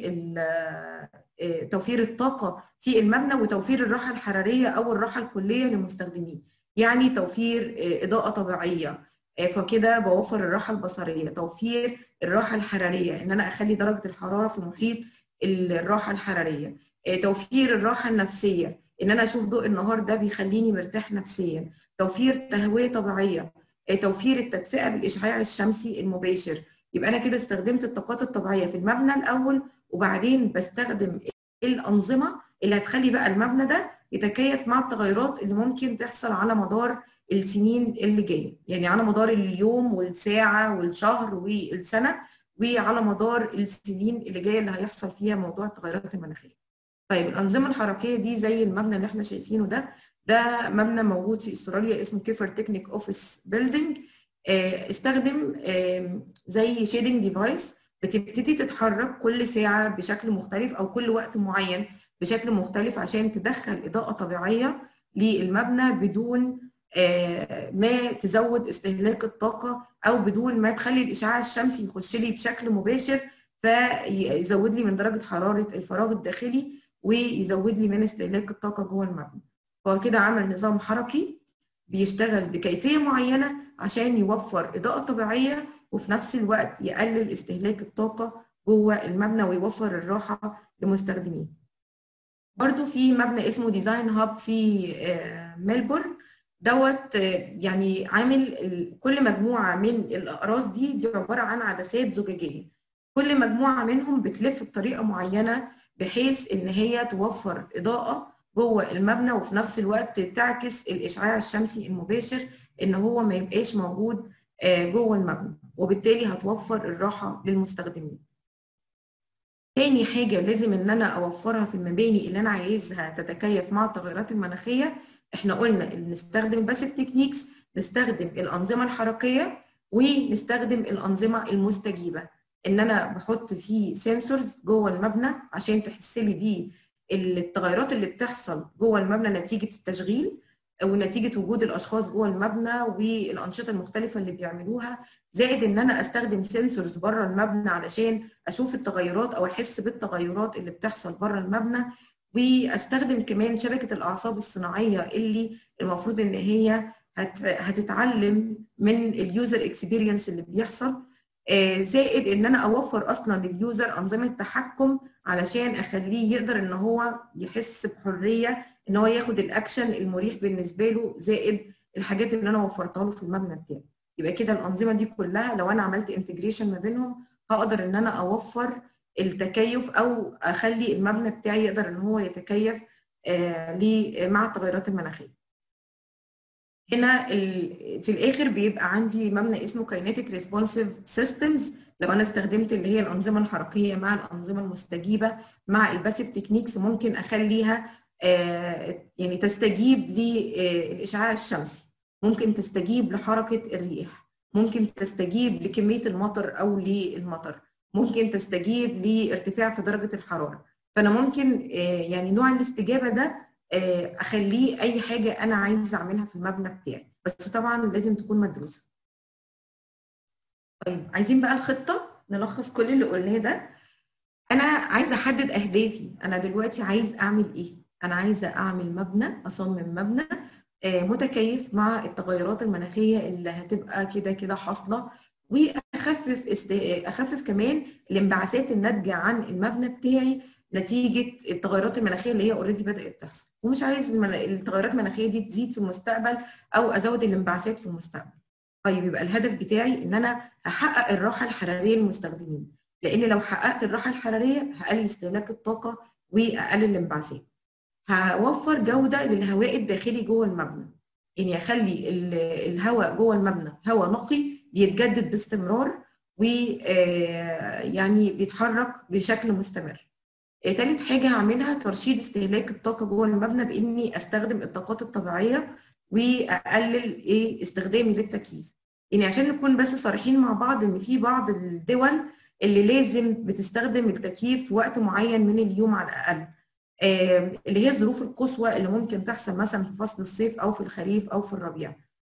Speaker 2: توفير الطاقه في المبنى وتوفير الراحه الحراريه او الراحه الكليه للمستخدمين يعني توفير اضاءه طبيعيه فكده بوفر الراحه البصريه توفير الراحه الحراريه ان انا اخلي درجه الحراره في محيط الراحه الحراريه توفير الراحه النفسيه ان انا اشوف ضوء النهار ده بيخليني مرتاح نفسيا توفير تهويه طبيعيه توفير التدفئه بالاشعاع الشمسي المباشر يبقى انا كده استخدمت الطاقات الطبيعيه في المبنى الاول وبعدين بستخدم الانظمه اللي هتخلي بقى المبنى ده يتكيف مع التغيرات اللي ممكن تحصل على مدار السنين اللي جايه يعني على مدار اليوم والساعه والشهر والسنه وعلى مدار السنين اللي جايه اللي هيحصل فيها موضوع التغيرات المناخيه طيب الانظمه الحركيه دي زي المبنى اللي احنا شايفينه ده ده مبنى موجود في استراليا اسمه كيفر تكنيك اوفيس بيلدينج استخدم زي شيدنج ديفايس بتبتدي تتحرك كل ساعه بشكل مختلف او كل وقت معين بشكل مختلف عشان تدخل اضاءه طبيعيه للمبنى بدون ما تزود استهلاك الطاقه او بدون ما تخلي الاشعاع الشمسي يخش لي بشكل مباشر فيزود لي من درجه حراره الفراغ الداخلي ويزود لي من استهلاك الطاقه جوه المبنى هو كده عمل نظام حركي بيشتغل بكيفيه معينه عشان يوفر اضاءه طبيعيه وفي نفس الوقت يقلل استهلاك الطاقه جوه المبنى ويوفر الراحه لمستخدميه برضو في مبنى اسمه ديزاين هاب في ميلبورن دوت يعني عامل كل مجموعه من الاقراص دي دي عباره عن عدسات زجاجيه كل مجموعه منهم بتلف بطريقه معينه بحيث ان هي توفر اضاءه جوه المبنى وفي نفس الوقت تعكس الاشعاع الشمسي المباشر ان هو ما يبقاش موجود جوه المبنى وبالتالي هتوفر الراحه للمستخدمين تاني حاجة لازم ان انا اوفرها في المباني اللي انا عايزها تتكيف مع التغيرات المناخية احنا قلنا ان نستخدم باسف تكنيكس نستخدم الانظمة الحركية ونستخدم الانظمة المستجيبة ان انا بحط فيه سنسورز جوه المبنى عشان تحس لي بيه التغيرات اللي بتحصل جوه المبنى نتيجه التشغيل ونتيجه وجود الاشخاص جوه المبنى والانشطه المختلفه اللي بيعملوها زائد ان انا استخدم سنسورز بره المبنى علشان اشوف التغيرات او احس بالتغيرات اللي بتحصل بره المبنى واستخدم كمان شبكه الاعصاب الصناعيه اللي المفروض ان هي هتتعلم من اليوزر اكسبيرينس اللي بيحصل زائد ان انا اوفر اصلا لليوزر انظمه تحكم علشان اخليه يقدر ان هو يحس بحريه ان هو ياخد الاكشن المريح بالنسبه له زائد الحاجات اللي انا وفرتها له في المبنى بتاعي يبقى كده الانظمه دي كلها لو انا عملت انتجريشن ما بينهم هقدر ان انا اوفر التكيف او اخلي المبنى بتاعي يقدر ان هو يتكيف مع التغيرات المناخيه هنا في الاخر بيبقى عندي مبنى اسمه كاينيتيك ريسبونسيف سيستمز لو انا استخدمت اللي هي الانظمه الحركيه مع الانظمه المستجيبه مع الباسيف تكنيكس ممكن اخليها يعني تستجيب للاشعاع الشمسي ممكن تستجيب لحركه الريح ممكن تستجيب لكميه المطر او للمطر ممكن تستجيب لارتفاع في درجه الحراره فانا ممكن يعني نوع الاستجابه ده اخليه اي حاجه انا عايزه اعملها في المبنى بتاعي بس طبعا لازم تكون مدروسه طيب عايزين بقى الخطه نلخص كل اللي قلناه ده انا عايزه احدد اهدافي انا دلوقتي عايز اعمل ايه انا عايزه اعمل مبنى اصمم مبنى متكيف مع التغيرات المناخيه اللي هتبقى كده كده حاصله واخفف است... اخفف كمان الانبعاثات الناتجه عن المبنى بتاعي نتيجه التغيرات المناخيه اللي هي اوريدي بدات تحصل ومش عايز التغيرات المناخيه دي تزيد في المستقبل او ازود الانبعاثات في المستقبل طيب يبقى الهدف بتاعي ان انا هحقق الراحه الحراريه للمستخدمين لان لو حققت الراحه الحراريه هقلل استهلاك الطاقه واقلل الانبعاثات هوفر جوده للهواء الداخلي جوه المبنى يعني اخلي الهواء جوه المبنى هواء نقي بيتجدد باستمرار ويعني بيتحرك بشكل مستمر تالت حاجة هعملها ترشيد استهلاك الطاقة جوه المبنى بإني أستخدم الطاقات الطبيعية وأقلل إيه استخدامي للتكييف. يعني عشان نكون بس صريحين مع بعض إن في بعض الدول اللي لازم بتستخدم التكييف في وقت معين من اليوم على الأقل. اللي هي الظروف القصوى اللي ممكن تحصل مثلا في فصل الصيف أو في الخريف أو في الربيع.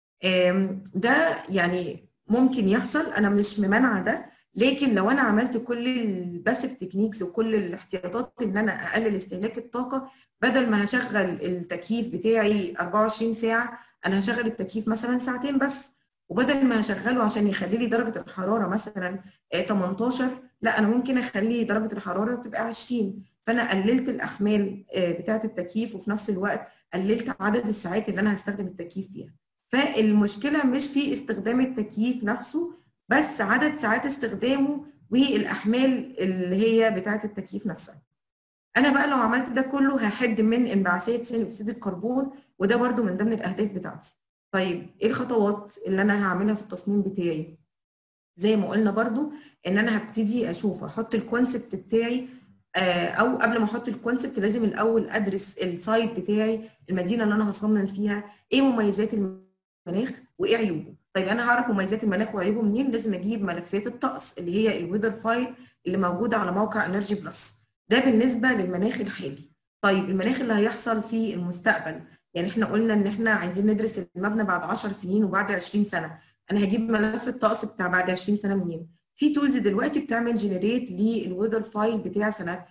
Speaker 2: ده يعني ممكن يحصل أنا مش ممانعة ده لكن لو انا عملت كل الباسيف تكنيكس وكل الاحتياطات ان انا اقلل استهلاك الطاقه بدل ما هشغل التكييف بتاعي 24 ساعه انا هشغل التكييف مثلا ساعتين بس وبدل ما هشغله عشان يخلي لي درجه الحراره مثلا 18 لا انا ممكن اخلي درجه الحراره تبقى 20 فانا قللت الاحمال بتاعه التكييف وفي نفس الوقت قللت عدد الساعات اللي انا هستخدم التكييف فيها فالمشكله مش في استخدام التكييف نفسه بس عدد ساعات استخدامه والاحمال اللي هي بتاعه التكييف نفسها انا بقى لو عملت ده كله هحد من انبعاثات ثاني اكسيد الكربون وده برده من ضمن الاهداف بتاعتي طيب ايه الخطوات اللي انا هعملها في التصميم بتاعي زي ما قلنا برده ان انا هبتدي اشوف احط الكونسبت بتاعي او قبل ما احط الكونسبت لازم الاول ادرس السايت بتاعي المدينه اللي انا هصمم فيها ايه مميزات المناخ وايه عيوبه طيب انا هعرف مميزات المناخ وعيوبه منين لازم اجيب ملفات الطقس اللي هي الويذر فايل اللي موجوده على موقع انرجي بلس ده بالنسبه للمناخ الحالي طيب المناخ اللي هيحصل في المستقبل يعني احنا قلنا ان احنا عايزين ندرس المبنى بعد 10 سنين وبعد 20 سنه انا هجيب ملف الطقس بتاع بعد 20 سنه منين في تولز دلوقتي بتعمل جنريت للويذر فايل بتاع سنه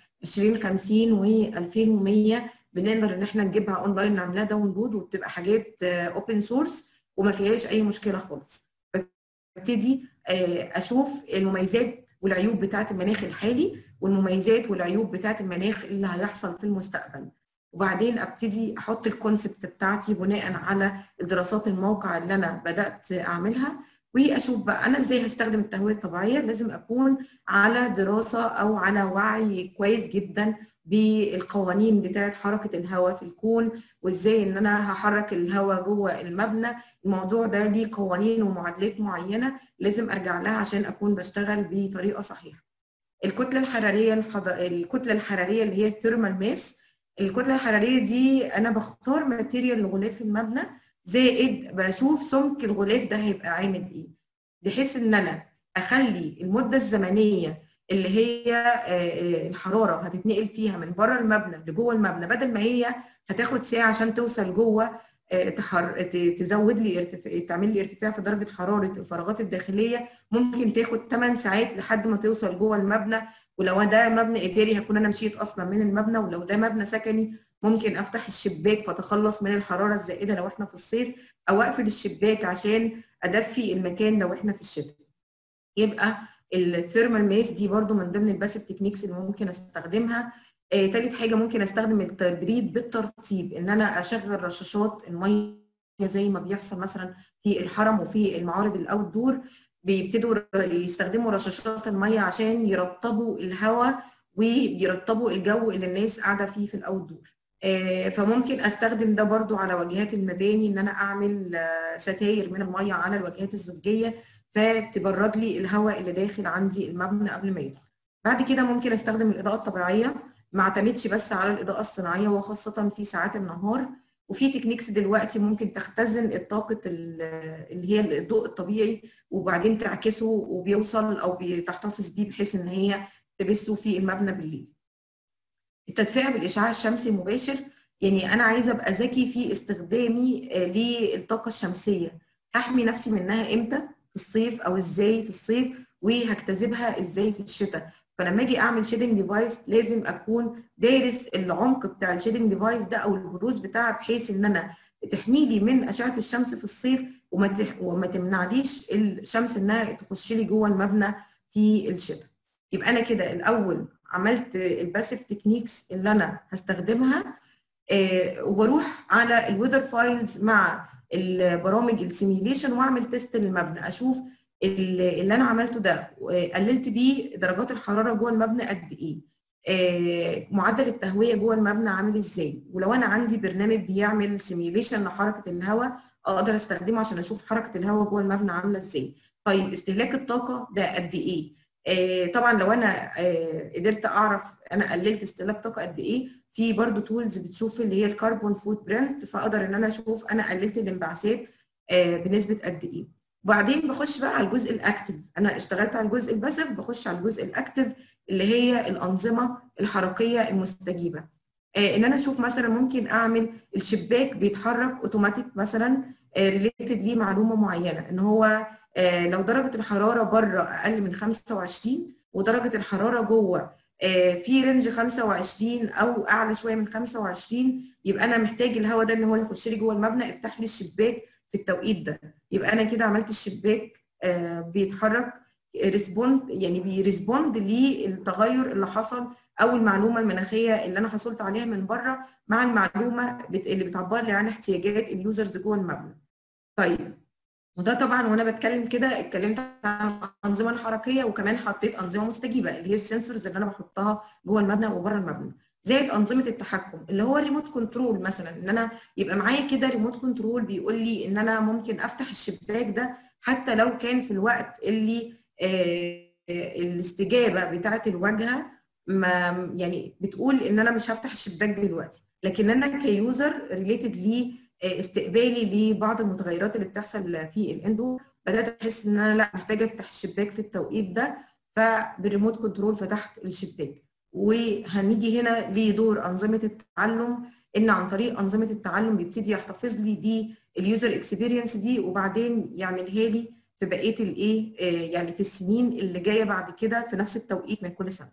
Speaker 2: 2050 و2100 بنقدر ان احنا نجيبها اونلاين نعملها داونلود وبتبقى حاجات اوبن سورس وما فيهاش اي مشكله خالص ببتدي اشوف المميزات والعيوب بتاعه المناخ الحالي والمميزات والعيوب بتاعه المناخ اللي هيحصل في المستقبل وبعدين ابتدي احط الكونسبت بتاعتي بناء على دراسات الموقع اللي انا بدات اعملها واشوف بقى انا ازاي هستخدم التهويه الطبيعيه لازم اكون على دراسه او على وعي كويس جدا بالقوانين بتاعه حركه الهواء في الكون وازاي ان انا هحرك الهواء جوه المبنى الموضوع ده ليه قوانين ومعادلات معينه لازم ارجع لها عشان اكون بشتغل بطريقه صحيحه الكتله الحراريه الحض... الكتله الحراريه اللي هي الثيرمال ماس الكتله الحراريه دي انا بختار ماتيريال لغلاف المبنى زائد بشوف سمك الغلاف ده هيبقى عامل ايه بحيث ان انا اخلي المده الزمنيه اللي هي الحراره هتتنقل فيها من بره المبنى لجوه المبنى بدل ما هي هتاخد ساعه عشان توصل جوه تحر... تزود لي ارتفاع تعمل لي ارتفاع في درجه حراره الفراغات الداخليه ممكن تاخد 8 ساعات لحد ما توصل جوه المبنى ولو ده مبنى اداري هكون انا مشيت اصلا من المبنى ولو ده مبنى سكني ممكن افتح الشباك فتخلص من الحراره الزائده لو احنا في الصيف او اقفل الشباك عشان ادفي المكان لو احنا في الشتاء يبقى الثيرمال ماس دي برده من ضمن الباسيف تكنيكس اللي ممكن استخدمها آه، تالت حاجه ممكن استخدم التبريد بالترطيب ان انا اشغل رشاشات الميه زي ما بيحصل مثلا في الحرم وفي المعارض الاوت دور بيبتدوا يستخدموا رشاشات الميه عشان يرطبوا الهواء ويرطبوا الجو اللي الناس قاعده فيه في الاوت دور آه، فممكن استخدم ده برضو على واجهات المباني ان انا اعمل آه، ستاير من الميه على الواجهات الزجاجيه فتبرد لي الهواء اللي داخل عندي المبنى قبل ما يدخل بعد كده ممكن استخدم الاضاءه الطبيعيه ما اعتمدش بس على الاضاءه الصناعيه وخاصه في ساعات النهار وفي تكنيكس دلوقتي ممكن تختزن الطاقه اللي هي الضوء الطبيعي وبعدين تعكسه وبيوصل او بتحتفظ بيه بحيث ان هي تبثه في المبنى بالليل التدفئه بالاشعاع الشمسي المباشر يعني انا عايزه ابقى ذكي في استخدامي للطاقه الشمسيه هحمي نفسي منها امتى في الصيف او ازاي في الصيف وهجتذبها ازاي في الشتاء فلما اجي اعمل شيدنج ديفايس لازم اكون دارس العمق بتاع الشيدنج ديفايس ده او البروز بتاعها بحيث ان انا تحمي لي من اشعه الشمس في الصيف وما تح... وما تمنعليش الشمس انها تخش لي جوه المبنى في الشتاء يبقى انا كده الاول عملت الباسيف تكنيكس اللي انا هستخدمها آه وبروح على الويذر فايلز مع البرامج السيميليشن واعمل تيست للمبنى اشوف اللي انا عملته ده قللت بيه درجات الحراره جوه المبنى قد ايه آه معدل التهويه جوه المبنى عامل ازاي ولو انا عندي برنامج بيعمل سيميليشن لحركه الهواء اقدر استخدمه عشان اشوف حركه الهواء جوه المبنى عامله ازاي طيب استهلاك الطاقه ده قد ايه آه طبعا لو انا آه قدرت اعرف انا قللت استهلاك طاقه قد ايه في برضو تولز بتشوف اللي هي الكربون فوت برنت فاقدر ان انا اشوف انا قللت الانبعاثات بنسبه قد ايه وبعدين بخش بقى على الجزء الاكتف انا اشتغلت على الجزء الباسيف بخش على الجزء الاكتف اللي هي الانظمه الحركيه المستجيبه آه ان انا اشوف مثلا ممكن اعمل الشباك بيتحرك اوتوماتيك مثلا ريليتد ليه معلومه معينه ان هو آه لو درجه الحراره بره اقل من 25 ودرجه الحراره جوه آه في رينج 25 او اعلى شويه من 25 يبقى انا محتاج الهواء ده ان هو يخش لي جوه المبنى افتح لي الشباك في التوقيت ده يبقى انا كده عملت الشباك آه بيتحرك ريسبوند يعني بيريسبوند للتغير اللي حصل او المعلومه المناخيه اللي انا حصلت عليها من بره مع المعلومه اللي بتعبر لي عن احتياجات اليوزرز جوه المبنى. طيب وده طبعا وانا بتكلم كده اتكلمت عن الانظمه الحركيه وكمان حطيت انظمه مستجيبه اللي هي السنسورز اللي انا بحطها جوه المبنى وبره المبنى. زائد انظمه التحكم اللي هو الريموت كنترول مثلا ان انا يبقى معايا كده ريموت كنترول بيقول لي ان انا ممكن افتح الشباك ده حتى لو كان في الوقت اللي آه الاستجابه بتاعه الواجهه ما يعني بتقول ان انا مش هفتح الشباك دلوقتي لكن انا كيوزر ريليتد لي استقبالي لبعض المتغيرات اللي بتحصل في الاندو بدات احس ان انا لا محتاجه افتح الشباك في التوقيت ده فبالريموت كنترول فتحت الشباك وهنيجي هنا لدور انظمه التعلم ان عن طريق انظمه التعلم بيبتدي يحتفظ لي باليوزر اكسبيرينس دي وبعدين يعملها لي في بقيه الايه يعني في السنين اللي جايه بعد كده في نفس التوقيت من كل سنه.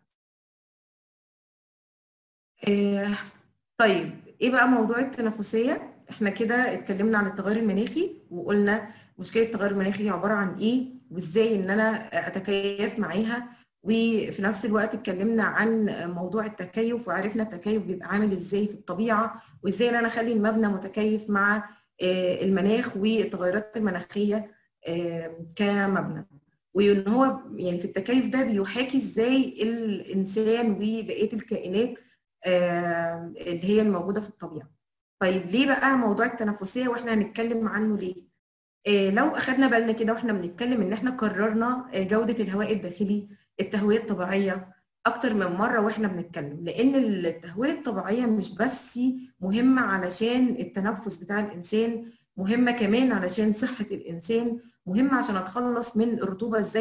Speaker 2: طيب ايه بقى موضوع التنافسيه؟ احنا كده اتكلمنا عن التغير المناخي وقلنا مشكله التغير المناخي عباره عن ايه وازاي ان انا اتكيف معاها وفي نفس الوقت اتكلمنا عن موضوع التكيف وعرفنا التكيف بيبقى عامل ازاي في الطبيعه وازاي ان انا اخلي المبنى متكيف مع المناخ والتغيرات المناخيه كمبنى وان هو يعني في التكيف ده بيحاكي ازاي الانسان وبقيه الكائنات اللي هي الموجوده في الطبيعه. طيب ليه بقى موضوع التنافسيه واحنا هنتكلم عنه ليه؟ لو اخدنا بالنا كده واحنا بنتكلم ان احنا قررنا جوده الهواء الداخلي التهويه الطبيعيه اكتر من مره واحنا بنتكلم لان التهويه الطبيعيه مش بس مهمه علشان التنفس بتاع الانسان مهمه كمان علشان صحه الانسان مهمه عشان اتخلص من الرطوبه الزايده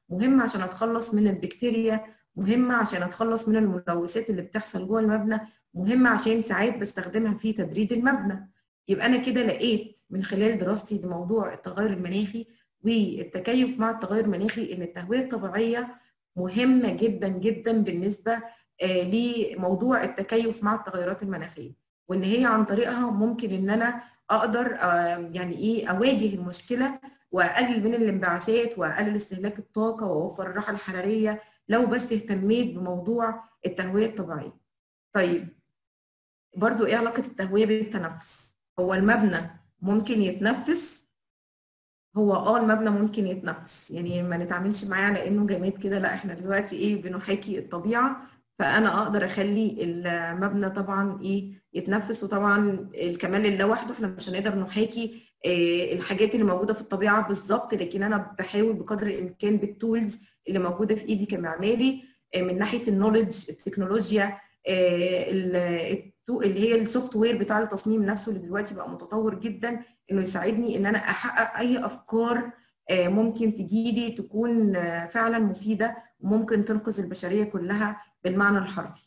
Speaker 2: مهمه عشان اتخلص من البكتيريا مهمه عشان اتخلص من الملوثات اللي بتحصل جوه المبنى مهمه عشان ساعات بستخدمها في تبريد المبنى يبقى انا كده لقيت من خلال دراستي لموضوع التغير المناخي والتكيف مع التغير المناخي ان التهويه الطبيعيه مهمه جدا جدا بالنسبه لموضوع التكيف مع التغيرات المناخيه وان هي عن طريقها ممكن ان انا اقدر يعني ايه اواجه المشكله واقلل من الانبعاثات واقلل استهلاك الطاقه واوفر الراحه الحراريه لو بس اهتميت بموضوع التهويه الطبيعيه. طيب برضو ايه علاقه التهويه بالتنفس؟ هو المبنى ممكن يتنفس هو اه المبنى ممكن يتنفس يعني ما نتعاملش معاه على انه جماد كده لا احنا دلوقتي ايه بنحاكي الطبيعه فانا اقدر اخلي المبنى طبعا ايه يتنفس وطبعا الكمال لله وحده احنا مش هنقدر نحاكي إيه الحاجات اللي موجوده في الطبيعه بالظبط لكن انا بحاول بقدر الامكان بالتولز اللي موجوده في ايدي كمعماري إيه من ناحيه النولج التكنولوجيا إيه اللي هي السوفت وير بتاع التصميم نفسه اللي دلوقتي بقى متطور جدا انه يساعدني ان انا احقق اي افكار ممكن تجيلي تكون فعلا مفيده وممكن تنقذ البشريه كلها بالمعنى الحرفي.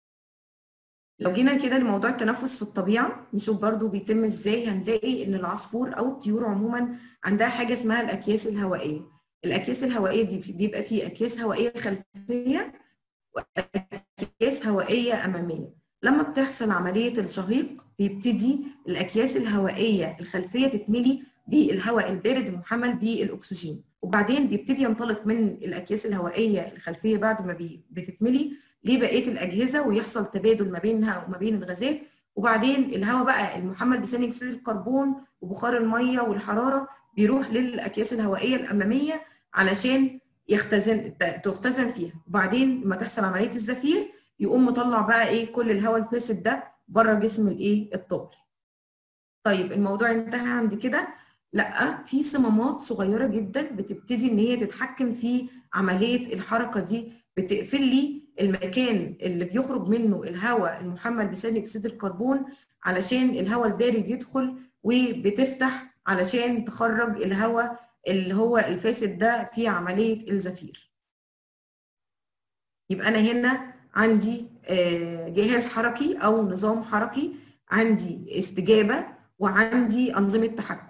Speaker 2: لو جينا كده لموضوع التنفس في الطبيعه نشوف برضو بيتم ازاي هنلاقي ان العصفور او الطيور عموما عندها حاجه اسمها الاكياس الهوائيه. الاكياس الهوائيه دي بيبقى فيه اكياس هوائيه خلفيه واكياس هوائيه اماميه. لما بتحصل عمليه الشهيق بيبتدي الاكياس الهوائيه الخلفيه تتملي بالهواء البارد المحمل بالاكسجين وبعدين بيبتدي ينطلق من الاكياس الهوائيه الخلفيه بعد ما بتتملي لبقيه الاجهزه ويحصل تبادل ما بينها وما بين الغازات وبعدين الهواء بقى المحمل بثاني اكسيد الكربون وبخار الميه والحراره بيروح للاكياس الهوائيه الاماميه علشان يختزن تختزن فيها وبعدين لما تحصل عمليه الزفير يقوم مطلع بقى ايه كل الهواء الفاسد ده بره جسم الايه الطائر طيب الموضوع انتهى عند كده لا في صمامات صغيره جدا بتبتدي ان هي تتحكم في عمليه الحركه دي بتقفل لي المكان اللي بيخرج منه الهواء المحمل بثاني اكسيد الكربون علشان الهواء البارد يدخل وبتفتح علشان تخرج الهواء اللي هو الفاسد ده في عمليه الزفير يبقى انا هنا عندي جهاز حركي او نظام حركي عندي استجابه وعندي انظمه تحكم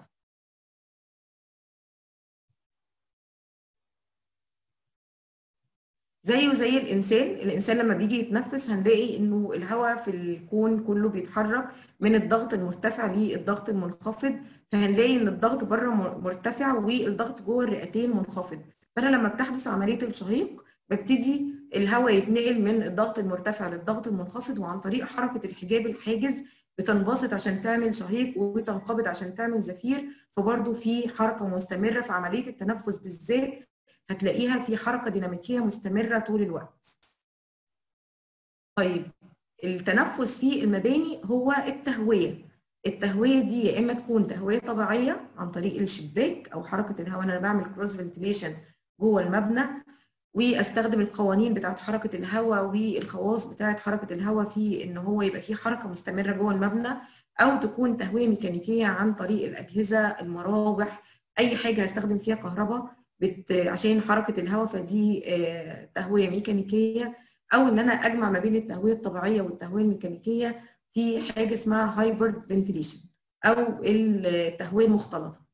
Speaker 2: زيه زي الانسان الانسان لما بيجي يتنفس هنلاقي انه الهواء في الكون كله بيتحرك من الضغط المرتفع للضغط المنخفض فهنلاقي ان الضغط بره مرتفع والضغط جوه الرئتين منخفض فانا لما بتحدث عمليه الشهيق ببتدي الهواء يتنقل من الضغط المرتفع للضغط المنخفض وعن طريق حركه الحجاب الحاجز بتنبسط عشان تعمل شهيق وتنقبض عشان تعمل زفير فبرضه في حركه مستمره في عمليه التنفس بالذات هتلاقيها في حركه ديناميكيه مستمره طول الوقت. طيب التنفس في المباني هو التهويه. التهويه دي يا اما تكون تهويه طبيعيه عن طريق الشباك او حركه الهواء انا بعمل كروس فنتيليشن جوه المبنى واستخدم القوانين بتاعت حركه الهواء والخواص بتاعت حركه الهواء في ان هو يبقى فيه حركه مستمره جوه المبنى او تكون تهويه ميكانيكيه عن طريق الاجهزه المراوح اي حاجه هستخدم فيها كهرباء بت... عشان حركه الهواء فدي تهويه ميكانيكيه او ان انا اجمع ما بين التهويه الطبيعيه والتهويه الميكانيكيه في حاجه اسمها هايبرد فنتيليشن او التهويه المختلطه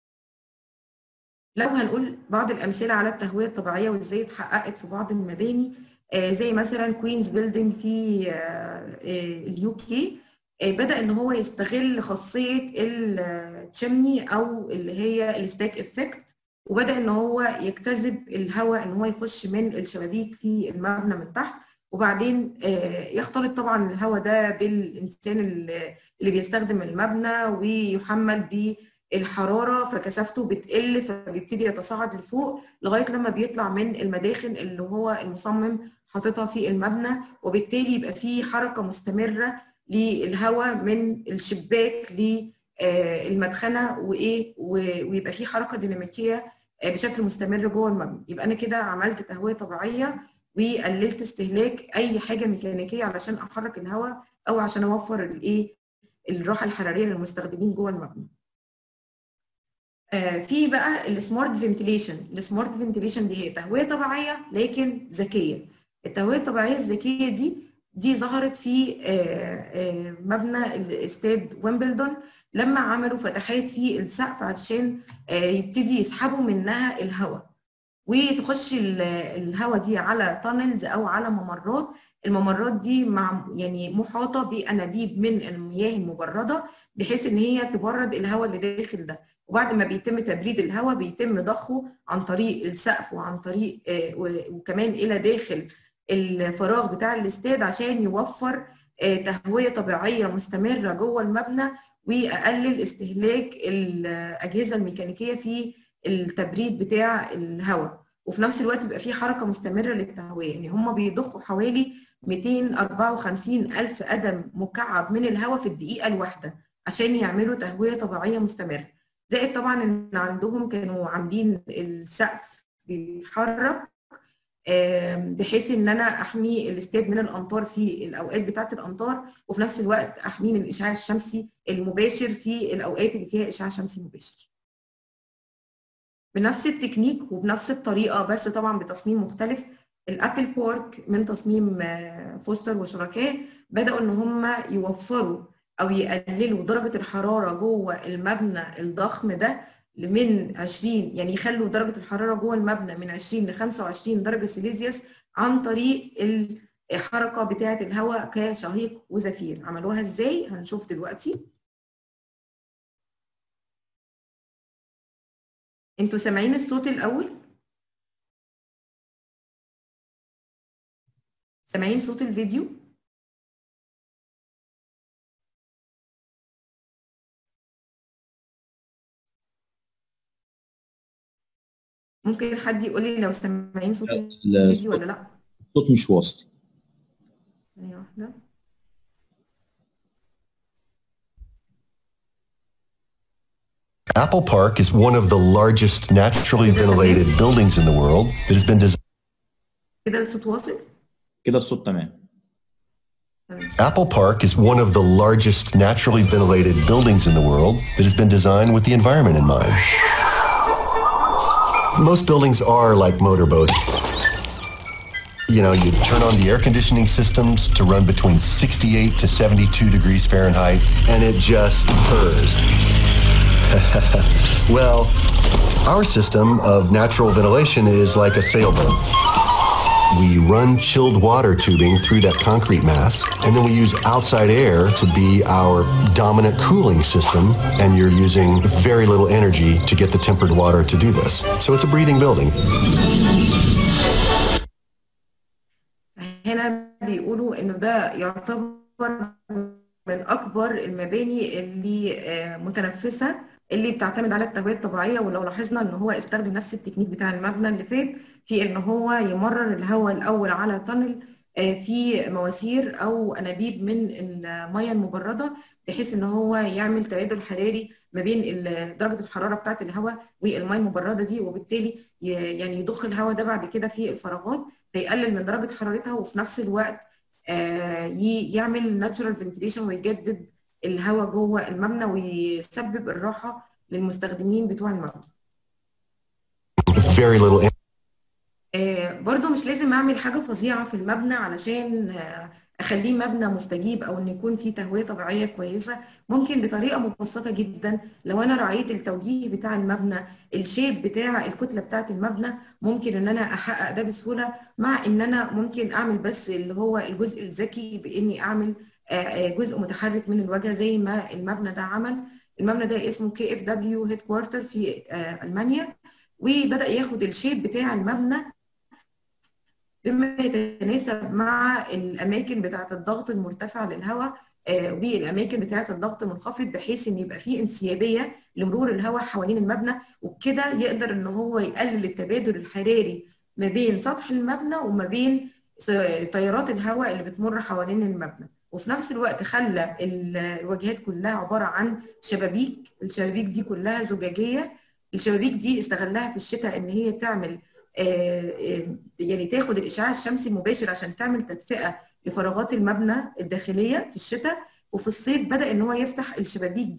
Speaker 2: لو هنقول بعض الامثله على التهويه الطبيعيه وازاي اتحققت في بعض المباني زي مثلا كوينز بيلدينج في اليو كي بدا ان هو يستغل خاصيه التشمني او اللي هي الستاك افكت وبدا ان هو يجتذب الهواء ان هو يخش من الشبابيك في المبنى من تحت وبعدين يختلط طبعا الهواء ده بالانسان اللي بيستخدم المبنى ويحمل بالحراره فكثافته بتقل فبيبتدي يتصاعد لفوق لغايه لما بيطلع من المداخل اللي هو المصمم حاططها في المبنى وبالتالي يبقى في حركه مستمره للهواء من الشباك للمدخنه وايه ويبقى في حركه ديناميكيه بشكل مستمر جوه المبنى يبقى انا كده عملت تهويه طبيعيه وقللت استهلاك اي حاجه ميكانيكيه علشان احرك الهواء او عشان اوفر الايه الراحه الحراريه للمستخدمين جوه المبنى آه في بقى السمارت فنتيليشن السمارت فنتيليشن دي هي تهويه طبيعيه لكن ذكيه التهويه الطبيعيه الذكيه دي دي ظهرت في مبنى الاستاد ويمبلدون لما عملوا فتحات في السقف عشان يبتدي يسحبوا منها الهواء وتخش الهواء دي على تانلز او على ممرات الممرات دي مع يعني محاطه بانابيب من المياه المبرده بحيث ان هي تبرد الهواء اللي داخل ده وبعد ما بيتم تبريد الهواء بيتم ضخه عن طريق السقف وعن طريق وكمان الى داخل الفراغ بتاع الاستاد عشان يوفر تهويه طبيعيه مستمره جوه المبنى ويقلل استهلاك الاجهزه الميكانيكيه في التبريد بتاع الهواء وفي نفس الوقت بيبقى في حركه مستمره للتهويه يعني هم بيضخوا حوالي 254 الف قدم مكعب من الهواء في الدقيقه الواحده عشان يعملوا تهويه طبيعيه مستمره زائد طبعا ان عندهم كانوا عاملين السقف بيتحرك بحيث ان انا احمي الاستاد من الامطار في الاوقات بتاعه الامطار وفي نفس الوقت احميه من الاشعاع الشمسي المباشر في الاوقات اللي فيها اشعاع شمسي مباشر. بنفس التكنيك وبنفس الطريقه بس طبعا بتصميم مختلف الابل بورك من تصميم فوستر وشركاه بداوا ان هم يوفروا او يقللوا درجه الحراره جوه المبنى الضخم ده من 20 يعني يخلوا درجه الحراره جوه المبنى من 20 ل 25 درجه سيليزيوس عن طريق الحركه بتاعه الهواء كشهيق وزفير عملوها ازاي هنشوف دلوقتي انتوا سامعين الصوت الاول سامعين صوت الفيديو ممكن حد يقول لي لو سامعين صوت الفيديو ولا لا
Speaker 3: الصوت مش واصل
Speaker 2: ثانية واحدة
Speaker 4: Apple Park is one of the largest naturally ventilated buildings in the world. It has been designed.
Speaker 2: كده الصوت واصل؟
Speaker 3: كده الصوت تمام
Speaker 4: Apple Park is one of the largest naturally ventilated buildings in the world. It has been designed with the environment in mind. Most buildings are like motorboats. You know, you turn on the air conditioning systems to run between 68 to 72 degrees Fahrenheit, and it just purrs. well, our system of natural ventilation is like a sailboat. We run chilled water tubing through that concrete mass, and then we use outside air to be our dominant cooling system, and you're using very little energy to get the tempered water to do this. So it's a breathing building.
Speaker 2: هنا بيقولوا انه ده يعتبر من اكبر المباني اللي متنفسه اللي بتعتمد على التهويه الطبيعيه ولو لاحظنا ان هو استخدم نفس التكنيك بتاع المبنى اللي فات في ان هو يمرر الهواء الاول على تانل في مواسير او انابيب من الميه المبرده بحيث ان هو يعمل تبادل حراري ما بين درجه الحراره بتاعه الهواء والميه المبرده دي وبالتالي يعني يضخ الهواء ده بعد كده في الفراغات فيقلل من درجه حرارتها وفي نفس الوقت يعمل ناتشورال فنتيليشن ويجدد الهواء جوه المبنى ويسبب الراحه للمستخدمين بتوع المبنى.
Speaker 4: Very little
Speaker 2: آه برضو مش لازم اعمل حاجه فظيعه في المبنى علشان آه اخليه مبنى مستجيب او ان يكون فيه تهويه طبيعيه كويسه ممكن بطريقه مبسطه جدا لو انا راعيت التوجيه بتاع المبنى الشيب بتاع الكتله بتاعه المبنى ممكن ان انا احقق ده بسهوله مع ان انا ممكن اعمل بس اللي هو الجزء الذكي باني اعمل آه جزء متحرك من الواجهه زي ما المبنى ده عمل المبنى ده اسمه كي اف دبليو هيد كوارتر في المانيا وبدا ياخد الشيب بتاع المبنى بما يتناسب مع الاماكن بتاعه الضغط المرتفع للهواء والاماكن بتاعه الضغط المنخفض بحيث ان يبقى في انسيابيه لمرور الهواء حوالين المبنى وبكده يقدر ان هو يقلل التبادل الحراري ما بين سطح المبنى وما بين تيارات الهواء اللي بتمر حوالين المبنى وفي نفس الوقت خلى الواجهات كلها عباره عن شبابيك الشبابيك دي كلها زجاجيه الشبابيك دي استغلها في الشتاء ان هي تعمل يعني تاخد الاشعاع الشمسي المباشر عشان تعمل تدفئه لفراغات المبنى الداخليه في الشتاء وفي الصيف بدا ان هو يفتح الشبابيك دي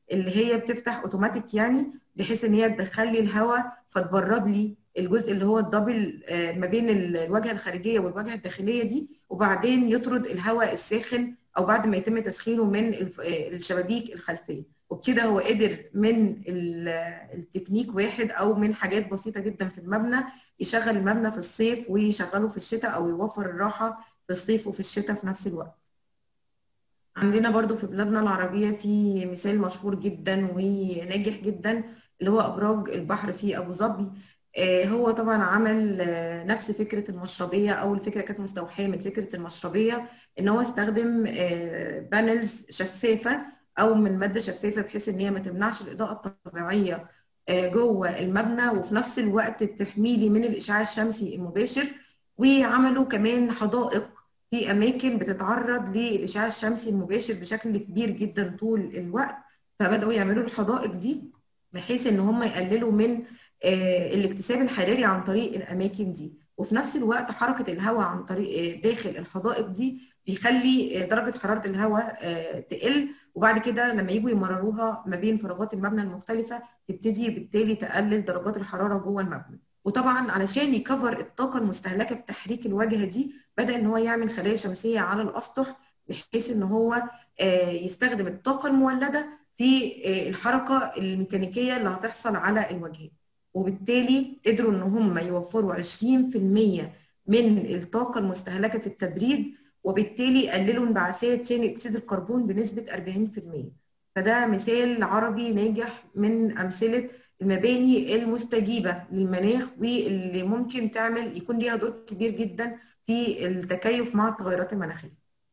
Speaker 2: اللي هي بتفتح اوتوماتيك يعني بحيث ان هي تدخل لي الهواء فتبرد لي الجزء اللي هو الدبل آه، ما بين ال- الواجهه الخارجيه والواجهه الداخليه دي وبعدين يطرد الهواء الساخن او بعد ما يتم تسخينه من الف- آه، الشبابيك الخلفيه وبكده هو قدر من ال- التكنيك واحد او من حاجات بسيطه جدا في المبنى يشغل المبنى في الصيف ويشغله في الشتاء او يوفر الراحه في الصيف وفي الشتاء في نفس الوقت عندنا برضو في بلادنا العربية في مثال مشهور جدا وناجح جدا اللي هو أبراج البحر في أبو ظبي آه، هو طبعا عمل آه، نفس فكرة المشربية أو الفكرة كانت مستوحاة من فكرة المشربية إن هو استخدم بانلز شفافة أو من مادة شفافة بحيث إن هي ما تمنعش الإضاءة الطبيعية آه، جوه المبنى وفي نفس الوقت بتحميلي من الإشعاع الشمسي المباشر وعملوا كمان حدائق في اماكن بتتعرض للاشعاع الشمسي المباشر بشكل كبير جدا طول الوقت فبداوا يعملوا الحدائق دي بحيث ان هم يقللوا من آه، الاكتساب الحراري عن طريق الاماكن دي وفي نفس الوقت حركه الهواء عن طريق آه، داخل الحدائق دي بيخلي آه، درجه حراره الهواء آه، تقل وبعد كده لما يجوا يمرروها ما بين فراغات المبنى المختلفه تبتدي بالتالي تقلل درجات الحراره جوه المبنى وطبعا علشان يكفر الطاقه المستهلكه في تحريك الواجهه دي بدا ان هو يعمل خلايا شمسيه على الاسطح بحيث ان هو آه، يستخدم الطاقه المولده في آه، الحركه الميكانيكيه اللي هتحصل على الواجهات وبالتالي قدروا ان هم يوفروا 20% من الطاقه المستهلكه في التبريد وبالتالي قللوا انبعاثات ثاني اكسيد الكربون بنسبه 40% فده مثال عربي ناجح من امثله المباني المستجيبه للمناخ واللي ممكن تعمل يكون ليها دور كبير جدا في التكيف مع التغيرات المناخيه.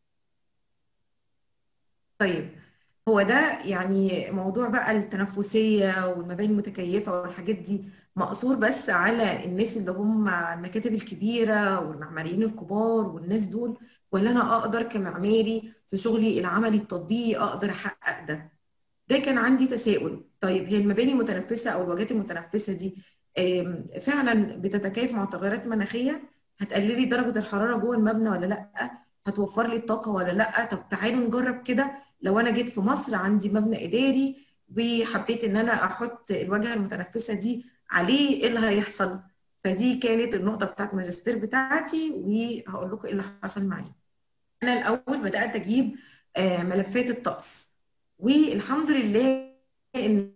Speaker 2: طيب هو ده يعني موضوع بقى التنفسيه والمباني المتكيفه والحاجات دي مقصور بس على الناس اللي هم المكاتب الكبيره والمعماريين الكبار والناس دول ولا انا اقدر كمعماري في شغلي العملي التطبيقي اقدر احقق ده؟ ده كان عندي تساؤل طيب هي المباني المتنفسه او الواجهات المتنفسه دي آم، فعلا بتتكيف مع التغيرات المناخيه هتقللي درجه الحراره جوه المبنى ولا لا هتوفر لي الطاقه ولا لا طب تعالوا نجرب كده لو انا جيت في مصر عندي مبنى اداري وحبيت ان انا احط الواجهه المتنفسه دي عليه ايه اللي هيحصل فدي كانت النقطه بتاعت الماجستير بتاعتي وهقول لكم ايه اللي حصل معايا انا الاول بدات اجيب آه، ملفات الطقس والحمد لله ان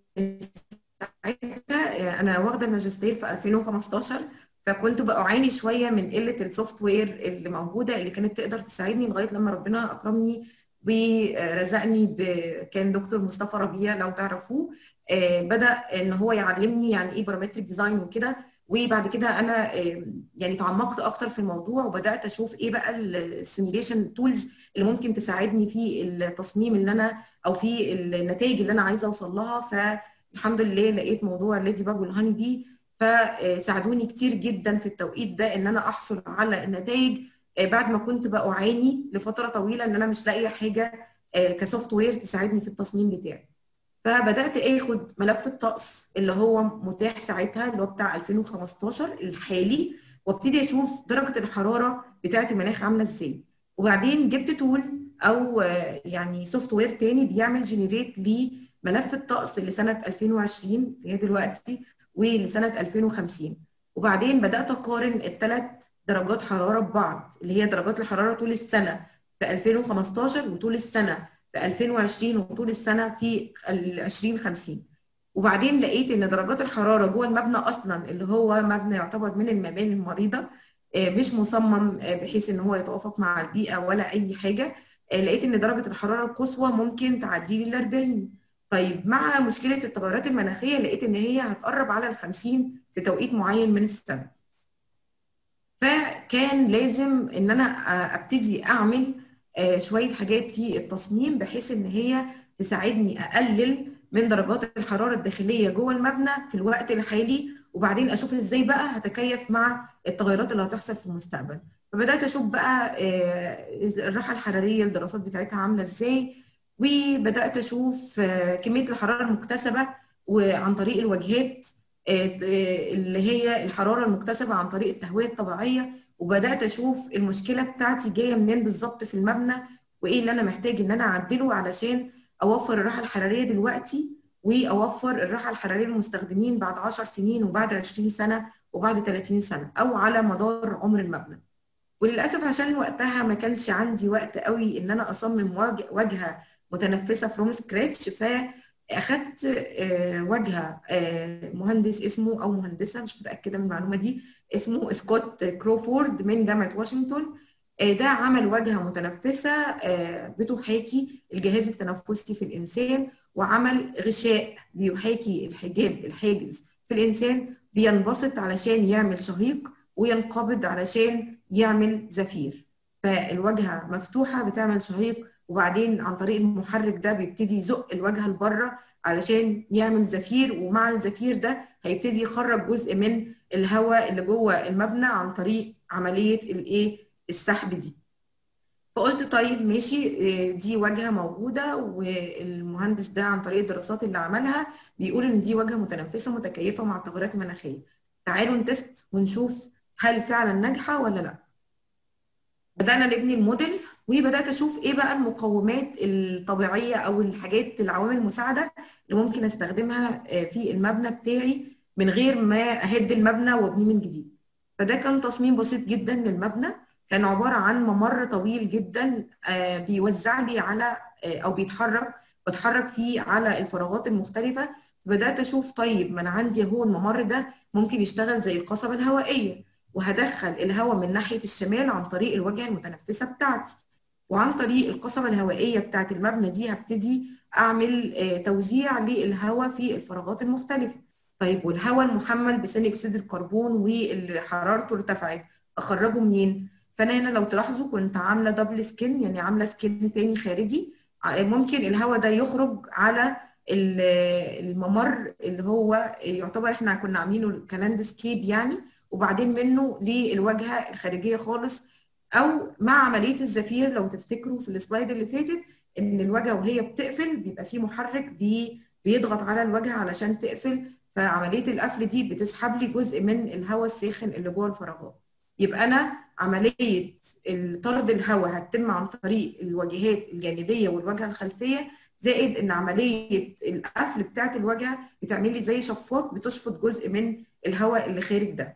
Speaker 2: ساعتها انا واخده الماجستير في 2015 فكنت بعاني شويه من قله السوفت وير اللي موجوده اللي كانت تقدر تساعدني لغايه لما ربنا اكرمني ورزقني ب... كان دكتور مصطفى ربيع لو تعرفوه آه، بدا ان هو يعلمني يعني ايه بارامتريك ديزاين وكده وبعد كده انا آه، يعني تعمقت اكتر في الموضوع وبدات اشوف ايه بقى السيميليشن تولز اللي ممكن تساعدني في التصميم اللي انا او في النتائج اللي انا عايزه اوصل لها فالحمد لله لقيت موضوع الليدي باج والهاني بي فساعدوني كتير جدا في التوقيت ده ان انا احصل على النتائج بعد ما كنت بقى اعاني لفتره طويله ان انا مش لاقيه حاجه كسوفت وير تساعدني في التصميم بتاعي فبدات اخد ملف الطقس اللي هو متاح ساعتها اللي هو بتاع 2015 الحالي وابتدي اشوف درجه الحراره بتاعه المناخ عامله ازاي وبعدين جبت تول او يعني سوفت وير تاني بيعمل جنريت لملف الطقس لسنه 2020 اللي هي دلوقتي ولسنه 2050 وبعدين بدات اقارن الثلاث درجات حراره ببعض اللي هي درجات الحراره طول السنه في 2015 وطول السنه في 2020 وطول السنه في 2050 وبعدين لقيت ان درجات الحراره جوه المبنى اصلا اللي هو مبنى يعتبر من المباني المريضه مش مصمم بحيث ان هو يتوافق مع البيئه ولا اي حاجه لقيت ان درجه الحراره القصوى ممكن تعدي لي ال 40 طيب مع مشكله التغيرات المناخيه لقيت ان هي هتقرب على ال 50 في توقيت معين من السنه فكان لازم ان انا ابتدي اعمل شويه حاجات في التصميم بحيث ان هي تساعدني اقلل من درجات الحراره الداخليه جوه المبنى في الوقت الحالي وبعدين اشوف ازاي بقى هتكيف مع التغيرات اللي هتحصل في المستقبل فبدات اشوف بقى الراحه الحراريه الدراسات بتاعتها عامله ازاي وبدات اشوف كميه الحراره المكتسبه وعن طريق الواجهات اللي هي الحراره المكتسبه عن طريق التهويه الطبيعيه وبدات اشوف المشكله بتاعتي جايه منين بالظبط في المبنى وايه اللي انا محتاج ان انا اعدله علشان اوفر الراحه الحراريه دلوقتي واوفر الراحه الحراريه للمستخدمين بعد 10 سنين وبعد 20 سنه وبعد 30 سنه او على مدار عمر المبنى وللاسف عشان وقتها ما كانش عندي وقت قوي ان انا اصمم واجهه متنفسه فروم سكراتش فاخدت واجهه مهندس اسمه او مهندسه مش متاكده من المعلومه دي اسمه سكوت كروفورد من جامعه واشنطن ده عمل واجهه متنفسه بتحاكي الجهاز التنفسي في الانسان وعمل غشاء بيحاكي الحجاب الحاجز في الانسان بينبسط علشان يعمل شهيق وينقبض علشان يعمل زفير فالواجهه مفتوحه بتعمل شهيق وبعدين عن طريق المحرك ده بيبتدي يزق الواجهه لبره علشان يعمل زفير ومع الزفير ده هيبتدي يخرج جزء من الهواء اللي جوه المبنى عن طريق عمليه الايه السحب دي فقلت طيب ماشي دي واجهه موجوده والمهندس ده عن طريق الدراسات اللي عملها بيقول ان دي واجهه متنفسه متكيفه مع التغيرات المناخيه تعالوا نتست ونشوف هل فعلا ناجحه ولا لا بدانا نبني الموديل وبدات اشوف ايه بقى المقومات الطبيعيه او الحاجات العوامل المساعده اللي ممكن استخدمها في المبنى بتاعي من غير ما اهد المبنى وابنيه من جديد فده كان تصميم بسيط جدا للمبنى كان عباره عن ممر طويل جدا بيوزع لي على او بيتحرك بتحرك فيه على الفراغات المختلفه بدات اشوف طيب ما انا عندي اهو الممر ده ممكن يشتغل زي القصبه الهوائيه وهدخل الهواء من ناحيه الشمال عن طريق الواجهه المتنفسه بتاعتي وعن طريق القصبه الهوائيه بتاعت المبنى دي هبتدي اعمل توزيع للهواء في الفراغات المختلفه طيب والهواء المحمل بثاني اكسيد الكربون واللي حرارته ارتفعت اخرجه منين فانا هنا لو تلاحظوا كنت عامله دبل سكين يعني عامله سكين تاني خارجي ممكن الهواء ده يخرج على الممر اللي هو يعتبر احنا كنا عاملينه كلاندسكيب يعني وبعدين منه للواجهه الخارجيه خالص او مع عمليه الزفير لو تفتكروا في السلايد اللي فاتت ان الواجهه وهي بتقفل بيبقى في محرك بي بيضغط على الواجهه علشان تقفل فعمليه القفل دي بتسحب لي جزء من الهواء الساخن اللي جوه الفراغات يبقى انا عمليه طرد الهواء هتتم عن طريق الواجهات الجانبيه والواجهه الخلفيه زائد ان عمليه القفل بتاعه الواجهه بتعمل لي زي شفاط بتشفط جزء من الهواء اللي خارج ده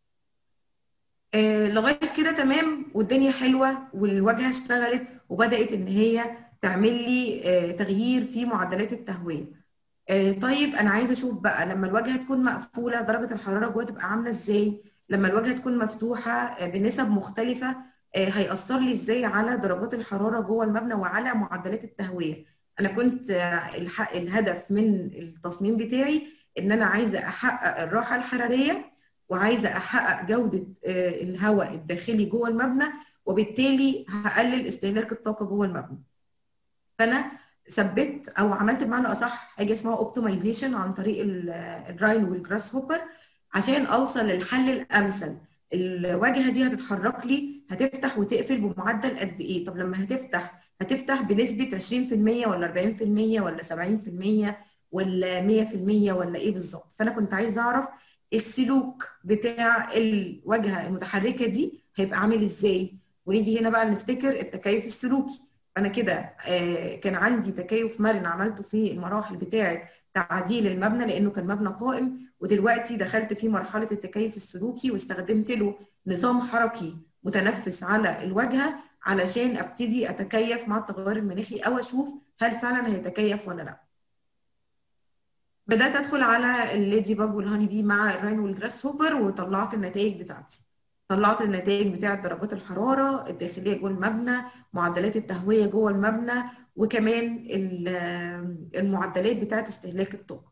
Speaker 2: آه لغايه كده تمام والدنيا حلوه والواجهه اشتغلت وبدات ان هي تعمل لي آه تغيير في معدلات التهويه آه طيب انا عايزه اشوف بقى لما الواجهه تكون مقفوله درجه الحراره جوه تبقى عامله ازاي لما الواجهه تكون مفتوحه بنسب مختلفه هيأثر لي ازاي على درجات الحراره جوه المبنى وعلى معدلات التهويه انا كنت الهدف من التصميم بتاعي ان انا عايزه احقق الراحه الحراريه وعايزه احقق جوده الهواء الداخلي جوه المبنى وبالتالي هقلل استهلاك الطاقه جوه المبنى فانا ثبت او عملت بمعنى اصح حاجه اسمها اوبتمايزيشن عن طريق الراين والجراس هوبر عشان اوصل للحل الامثل الواجهه دي هتتحرك لي هتفتح وتقفل بمعدل قد ايه طب لما هتفتح هتفتح بنسبه 20% ولا 40% ولا 70% ولا 100% ولا ايه بالظبط فانا كنت عايزه اعرف السلوك بتاع الواجهه المتحركه دي هيبقى عامل ازاي ونيجي هنا بقى نفتكر التكيف السلوكي انا كده كان عندي تكيف مرن عملته في المراحل بتاعه تعديل المبنى لانه كان مبنى قائم ودلوقتي دخلت في مرحله التكيف السلوكي واستخدمت له نظام حركي متنفس على الواجهه علشان ابتدي اتكيف مع التغير المناخي او اشوف هل فعلا هيتكيف ولا لا بدات ادخل على الليدي باج والهاني بي مع الراين والجراس هوبر وطلعت النتائج بتاعتي طلعت النتائج بتاعه درجات الحراره الداخليه جوه المبنى معدلات التهويه جوه المبنى وكمان المعدلات بتاعه استهلاك الطاقه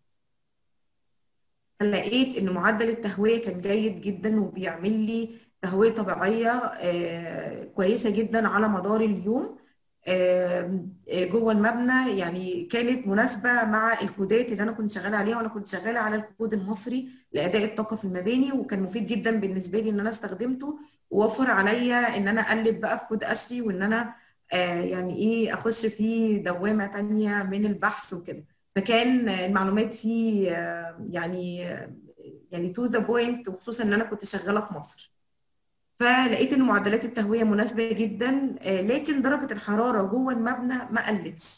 Speaker 2: لقيت ان معدل التهويه كان جيد جدا وبيعمل لي تهويه طبيعيه كويسه جدا على مدار اليوم جوه المبنى يعني كانت مناسبه مع الكودات اللي انا كنت شغاله عليها وانا كنت شغاله على الكود المصري لاداء الطاقه في المباني وكان مفيد جدا بالنسبه لي ان انا استخدمته ووفر عليا ان انا اقلب بقى في كود اشلي وان انا يعني ايه اخش في دوامه ثانيه من البحث وكده فكان المعلومات فيه يعني يعني تو ذا بوينت وخصوصا ان انا كنت شغاله في مصر فلقيت ان معدلات التهويه مناسبه جدا لكن درجه الحراره جوه المبنى ما قلتش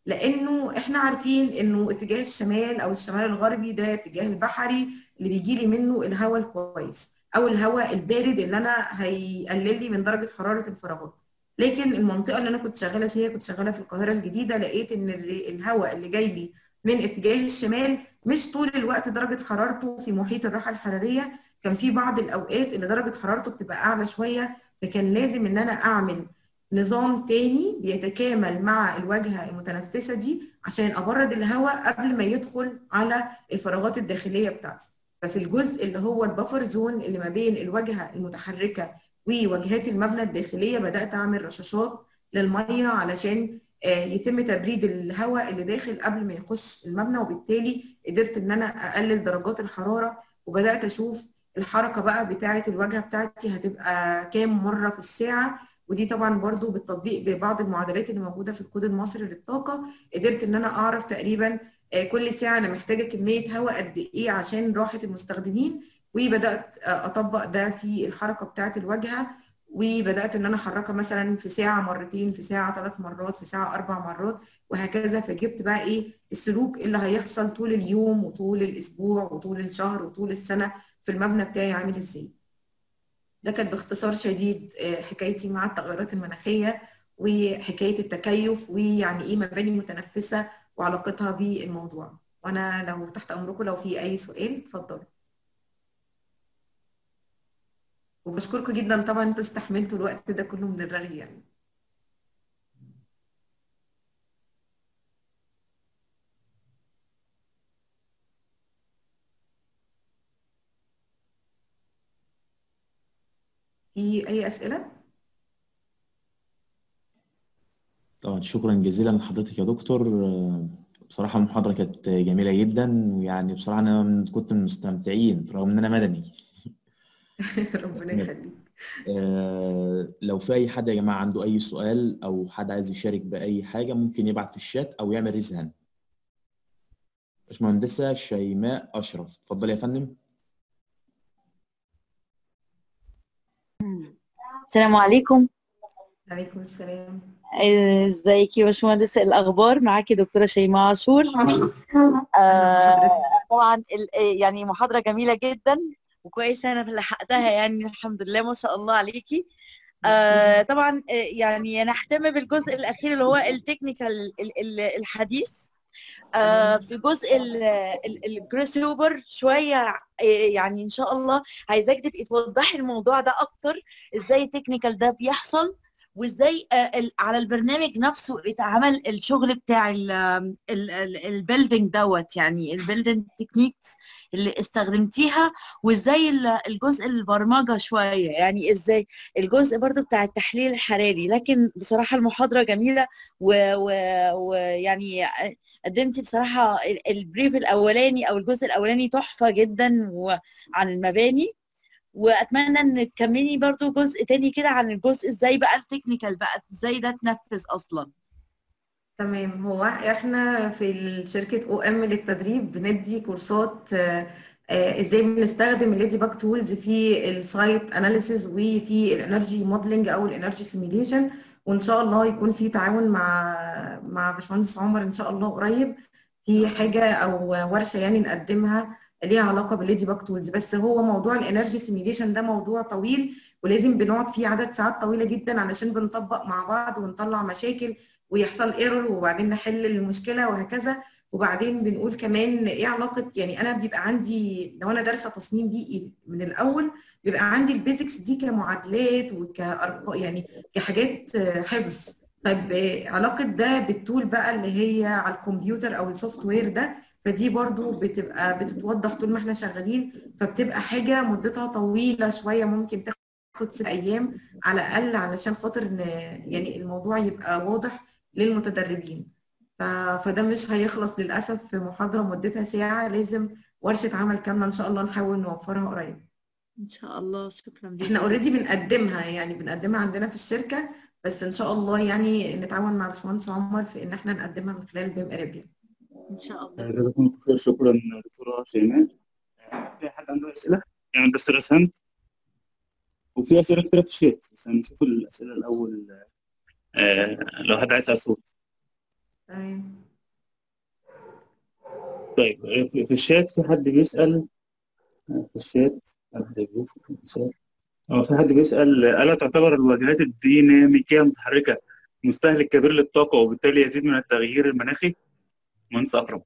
Speaker 2: لانه احنا عارفين انه اتجاه الشمال او الشمال الغربي ده اتجاه البحري اللي بيجي لي منه الهواء الكويس او الهواء البارد اللي انا هيقلل لي من درجه حراره الفراغات لكن المنطقه اللي انا كنت شغاله فيها كنت شغاله في القاهره الجديده لقيت ان الهواء اللي جاي لي من اتجاه الشمال مش طول الوقت درجه حرارته في محيط الراحه الحراريه كان في بعض الاوقات اللي درجه حرارته بتبقى اعلى شويه فكان لازم ان انا اعمل نظام تاني بيتكامل مع الواجهه المتنفسه دي عشان ابرد الهواء قبل ما يدخل على الفراغات الداخليه بتاعتي ففي الجزء اللي هو البفر زون اللي ما بين الواجهه المتحركه وواجهات المبنى الداخليه بدات اعمل رشاشات للميه علشان يتم تبريد الهواء اللي داخل قبل ما يخش المبنى وبالتالي قدرت ان انا اقلل درجات الحراره وبدات اشوف الحركه بقى بتاعه الواجهه بتاعتي هتبقى كام مره في الساعه ودي طبعا برضو بالتطبيق ببعض المعادلات اللي موجوده في الكود المصري للطاقه قدرت ان انا اعرف تقريبا كل ساعه انا محتاجه كميه هواء قد ايه عشان راحه المستخدمين وبدات اطبق ده في الحركه بتاعه الواجهه وبدات ان انا احركها مثلا في ساعه مرتين في ساعه ثلاث مرات في ساعه اربع مرات وهكذا فجبت بقى ايه السلوك اللي هيحصل طول اليوم وطول الاسبوع وطول الشهر وطول السنه في المبنى بتاعي عامل ازاي ده كانت باختصار شديد حكايتي مع التغيرات المناخيه وحكايه التكيف ويعني ايه مباني متنفسه وعلاقتها بالموضوع وانا لو تحت امركم لو في اي سؤال اتفضلوا وبشكركم جدا طبعا انتوا استحملتوا الوقت ده كله من الرغي يعني في اي اسئله
Speaker 3: طبعا شكرا جزيلا لحضرتك يا دكتور بصراحة المحاضرة كانت جميلة جدا ويعني بصراحة أنا كنت من المستمتعين رغم إن أنا مدني
Speaker 2: ربنا يخليك
Speaker 3: آه، لو في أي حد يا جماعة عنده أي سؤال أو حد عايز يشارك بأي حاجة ممكن يبعت في الشات أو يعمل ريز هاند باشمهندسة شيماء أشرف اتفضلي يا فندم
Speaker 5: السلام عليكم
Speaker 2: عليكم السلام
Speaker 5: ازيك يا باشمهندسة الاخبار معاكي دكتوره شيماء عاشور آه طبعا ال- يعني محاضره جميله جدا وكويس انا لحقتها يعني الحمد لله ما شاء الله عليكي آه طبعا آه، يعني انا اهتم بالجزء الاخير اللي هو التكنيكال ال- ال- الحديث آه في جزء الجريس هوبر شويه آه، يعني ان شاء الله عايزاك تبقي توضحي الموضوع ده اكتر ازاي التكنيكال ده بيحصل وازاي آه، ال- على البرنامج نفسه اتعمل الشغل بتاع البيلدينج دوت يعني البيلدينج تكنيكس اللي استخدمتيها وازاي ال- الجزء البرمجه شويه يعني ازاي الجزء برضو بتاع التحليل الحراري لكن بصراحه المحاضره جميله ويعني قدمتي بصراحه ال- البريف الاولاني او الجزء الاولاني تحفه جدا وعن المباني واتمنى ان تكملي برضو جزء تاني كده عن الجزء ازاي بقى التكنيكال بقى ازاي ده تنفذ اصلا
Speaker 2: تمام هو احنا في شركة او ام للتدريب بندي كورسات آه، آه، ازاي بنستخدم الليدي باك تولز في السايت اناليسيز وفي الانرجي موديلنج او الانرجي سيميليشن وان شاء الله يكون في تعاون مع مع باشمهندس عمر ان شاء الله قريب في حاجة او ورشة يعني نقدمها ليها علاقة بالليدي باك تولز بس هو موضوع الانرجي سيميليشن ده موضوع طويل ولازم بنقعد فيه عدد ساعات طويلة جدا علشان بنطبق مع بعض ونطلع مشاكل ويحصل ايرور وبعدين نحل المشكله وهكذا وبعدين بنقول كمان ايه علاقه يعني انا بيبقى عندي لو انا دارسه تصميم بيئي من الاول بيبقى عندي البيزكس دي كمعادلات وكارقام يعني كحاجات حفظ طيب علاقه ده بالتول بقى اللي هي على الكمبيوتر او السوفت وير ده فدي برضو بتبقى بتتوضح طول ما احنا شغالين فبتبقى حاجه مدتها طويله شويه ممكن تاخد ست ايام على الاقل علشان خاطر ان يعني الموضوع يبقى واضح للمتدربين ف... فده مش هيخلص للاسف في محاضره مدتها ساعه لازم ورشه عمل كامله ان شاء الله نحاول نوفرها قريب
Speaker 5: ان شاء الله شكرا لك
Speaker 2: احنا اوريدي بنقدمها يعني بنقدمها عندنا في الشركه بس ان شاء الله يعني نتعاون مع باشمهندس عمر في ان احنا نقدمها من خلال بيم اريبيا
Speaker 5: ان شاء الله
Speaker 1: جزاكم الله خير شكرا دكتوره شيماء في حد عنده اسئله؟ يعني بس رسمت وفي اسئله كتير في الشات بس هنشوف الاسئله الاول آه لو حد عايز يسال صوت
Speaker 2: تمام
Speaker 1: طيب في في الشات في حد بيسأل في الشات حد بيشوف في الشات اه في حد بيسأل ألا تعتبر الواجهات الديناميكية المتحركة مستهلك كبير للطاقة وبالتالي يزيد من التغيير المناخي؟ مهندس أكرم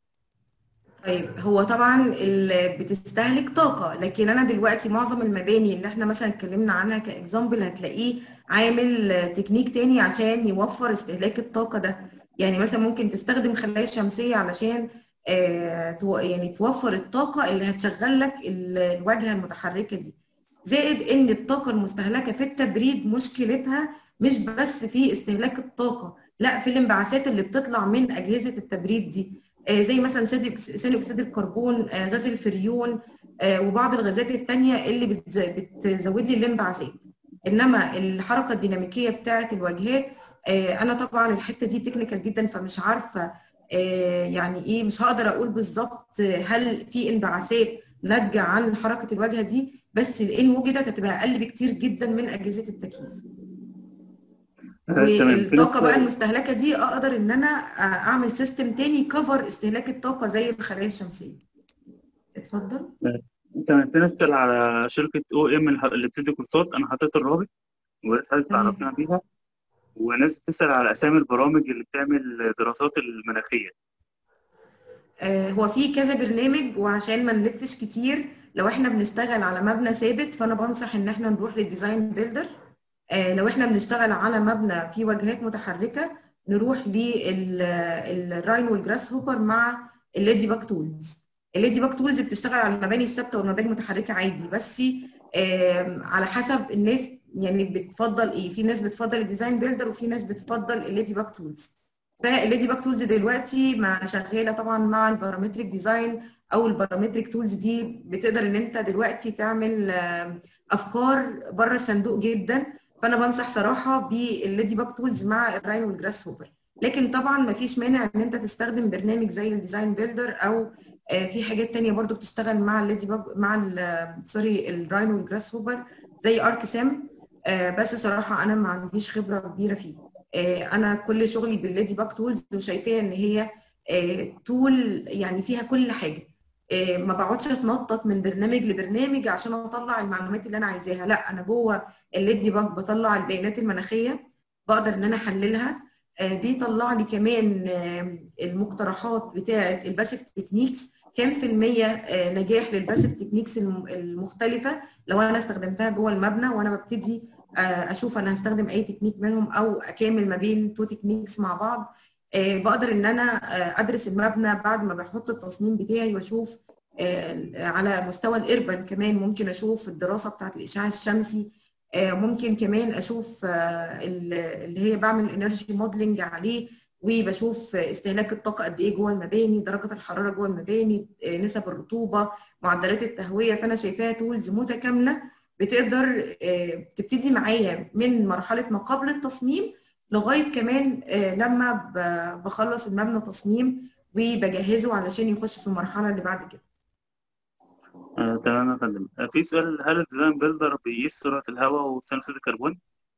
Speaker 2: طيب هو طبعا ال- بتستهلك طاقة لكن أنا دلوقتي معظم المباني اللي احنا مثلا اتكلمنا عنها كإكزامبل هتلاقيه عامل آه، تكنيك تاني عشان يوفر استهلاك الطاقة ده يعني مثلا ممكن تستخدم خلايا شمسية علشان آه، تو- يعني توفر الطاقة اللي هتشغل لك ال- الواجهة المتحركة دي زائد إن الطاقة المستهلكة في التبريد مشكلتها مش بس في استهلاك الطاقة لا في الانبعاثات اللي بتطلع من أجهزة التبريد دي آه، زي مثلا ثاني أكس- ثاني اكسيد الكربون آه، غاز الفريون آه، وبعض الغازات التانية اللي بتز- بتزود لي الانبعاثات انما الحركه الديناميكيه بتاعه الواجهات آه، انا طبعا الحته دي تكنيكال جدا فمش عارفه آه، يعني ايه مش هقدر اقول بالظبط هل في انبعاثات ناتجه عن حركه الواجهه دي بس لان وجدت هتبقى اقل بكتير جدا من اجهزه التكييف
Speaker 1: آه، تمام في
Speaker 2: والطاقه بقى
Speaker 1: ناس
Speaker 2: المستهلكه دي اقدر ان انا اعمل سيستم تاني كفر استهلاك الطاقه زي الخلايا الشمسيه اتفضل
Speaker 1: تمام في ناس بتسأل على شركة او ام اللي بتدي كورسات أنا حطيت الرابط ولسه عايز
Speaker 2: تمام.
Speaker 1: تعرفنا بيها وناس بتسأل على أسامي البرامج اللي بتعمل دراسات المناخية
Speaker 2: آه، هو في كذا برنامج وعشان ما نلفش كتير لو احنا بنشتغل على مبنى ثابت فانا بنصح ان احنا نروح للديزاين بيلدر آه، لو احنا بنشتغل على مبنى فيه واجهات متحركه نروح للراين والجراس هوبر مع الليدي باك تولز الليدي باك تولز بتشتغل على المباني الثابته والمباني المتحركه عادي بس آم، على حسب الناس يعني بتفضل ايه في ناس بتفضل الديزاين بيلدر وفي ناس بتفضل الليدي باك تولز فالليدي باك تولز دلوقتي ما شغاله طبعا مع البارامتريك ديزاين او البارامتريك تولز دي بتقدر ان انت دلوقتي تعمل آم، افكار بره الصندوق جدا فانا بنصح صراحه بالليدي باك تولز مع الراين والجراس هوبر لكن طبعا ما فيش مانع ان انت تستخدم برنامج زي الديزاين بيلدر او آه، في حاجات تانية برضو بتشتغل مع الليدي باك مع ال- سوري الراين والجراس هوبر زي ارك سام آه، بس صراحه انا ما عنديش خبره كبيره فيه آه، انا كل شغلي بالليدي باك تولز وشايفاها ان هي تول يعني فيها كل حاجه آه، ما بقعدش اتنطط من برنامج لبرنامج عشان اطلع المعلومات اللي انا عايزاها لا انا جوه الليدي باك بطلع البيانات المناخيه بقدر ان انا احللها آه، بيطلع لي كمان آه، المقترحات بتاعه الباسيف تكنيكس كام في المية آه، نجاح للباسيف تكنيكس الم- المختلفة لو أنا استخدمتها جوه المبنى وأنا ببتدي آه، أشوف أنا هستخدم أي تكنيك منهم أو أكامل ما بين تو تكنيكس مع بعض آه، بقدر إن أنا آه، أدرس المبنى بعد ما بحط التصميم بتاعي وأشوف آه، على مستوى الإربن كمان ممكن أشوف الدراسة بتاعت الإشعاع الشمسي آه، ممكن كمان أشوف آه، ال- اللي هي بعمل انرجي موديلنج عليه وبشوف استهلاك الطاقة قد إيه جوه المباني درجة الحرارة جوه المباني آه، نسب الرطوبة معدلات التهوية فأنا شايفاها تولز متكاملة بتقدر آه، تبتدي معايا من مرحلة ما قبل التصميم لغاية كمان آه، لما ب- بخلص المبنى تصميم وبجهزه علشان يخش في المرحلة اللي بعد كده
Speaker 1: آه، تمام يا فندم آه، في سؤال هل الديزاين بيلدر بيقيس سرعة الهواء وثاني أكسيد الكربون؟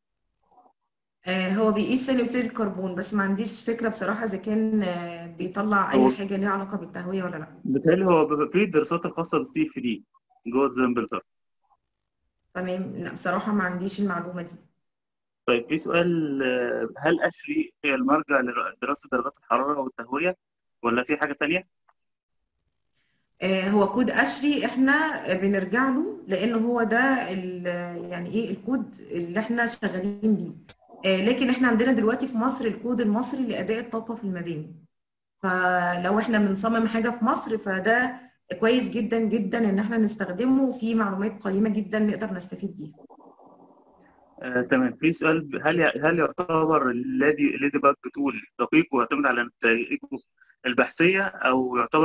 Speaker 2: آه، هو بيقيس ثاني أكسيد الكربون بس ما عنديش فكرة بصراحة إذا كان آه، بيطلع أي
Speaker 1: هو
Speaker 2: حاجة ليها علاقة بالتهوية ولا لأ
Speaker 1: بيتهيألي هو بيبقى فيه الدراسات الخاصة بالسي اف دي جوه الديزاين بيلدر
Speaker 2: تمام لا بصراحة ما عنديش المعلومة دي
Speaker 1: طيب في سؤال آه، هل أشري هي المرجع لدراسة درجات الحرارة والتهوية ولا في حاجة تانية؟
Speaker 2: آه، هو كود أشري احنا بنرجع له لأن هو ده ال- يعني ايه الكود اللي احنا شغالين بيه آه، لكن احنا عندنا دلوقتي في مصر الكود المصري لأداء الطاقة في المباني فلو احنا بنصمم حاجة في مصر فده كويس جدا جدا ان احنا نستخدمه وفي معلومات قيمة جدا نقدر نستفيد بيها
Speaker 1: آه، تمام في سؤال هل هل يعتبر الليدي ليدي باج تول دقيق ويعتمد على نتائجه البحثية أو يعتبر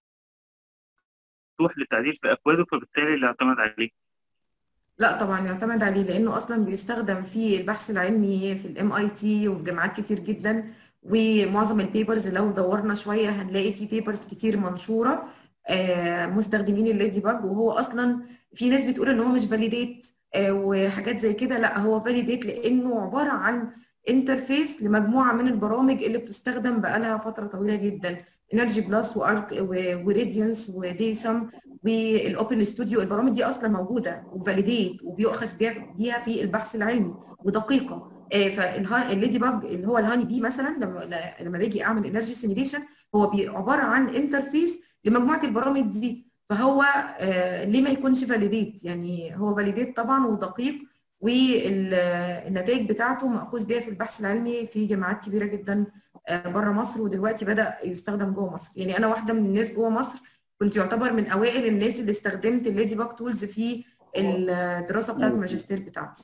Speaker 1: مفتوح للتعديل في أكواده فبالتالي لا يعتمد عليه؟
Speaker 2: لا طبعا يعتمد عليه لانه اصلا بيستخدم في البحث العلمي في الام اي تي وفي جامعات كتير جدا ومعظم البيبرز لو دورنا شويه هنلاقي في بيبرز كتير منشوره آه، مستخدمين الليدي باج وهو اصلا في ناس بتقول ان هو مش فاليديت وحاجات زي كده لا هو فاليديت لانه عباره عن انترفيس لمجموعه من البرامج اللي بتستخدم بقالها فتره طويله جدا انرجي بلس وارك وريديانس وديسم والاوبن ستوديو البرامج دي اصلا موجوده وفاليديت وبيؤخذ بيها بيها في البحث العلمي ودقيقه فالليدي باج اللي هو الهاني بي مثلا لما لما باجي اعمل انرجي سيميليشن هو بي- عباره عن انترفيس لمجموعه البرامج دي فهو آه، ليه ما يكونش فاليديت يعني هو فاليديت طبعا ودقيق والنتائج بتاعته مأخوذ بيها في البحث العلمي في جامعات كبيره جدا بره مصر ودلوقتي بدأ يستخدم جوه مصر يعني انا واحده من الناس جوه مصر كنت يعتبر من اوائل الناس اللي استخدمت الليدي باك تولز في الدراسه بتاعت الماجستير بتاعتي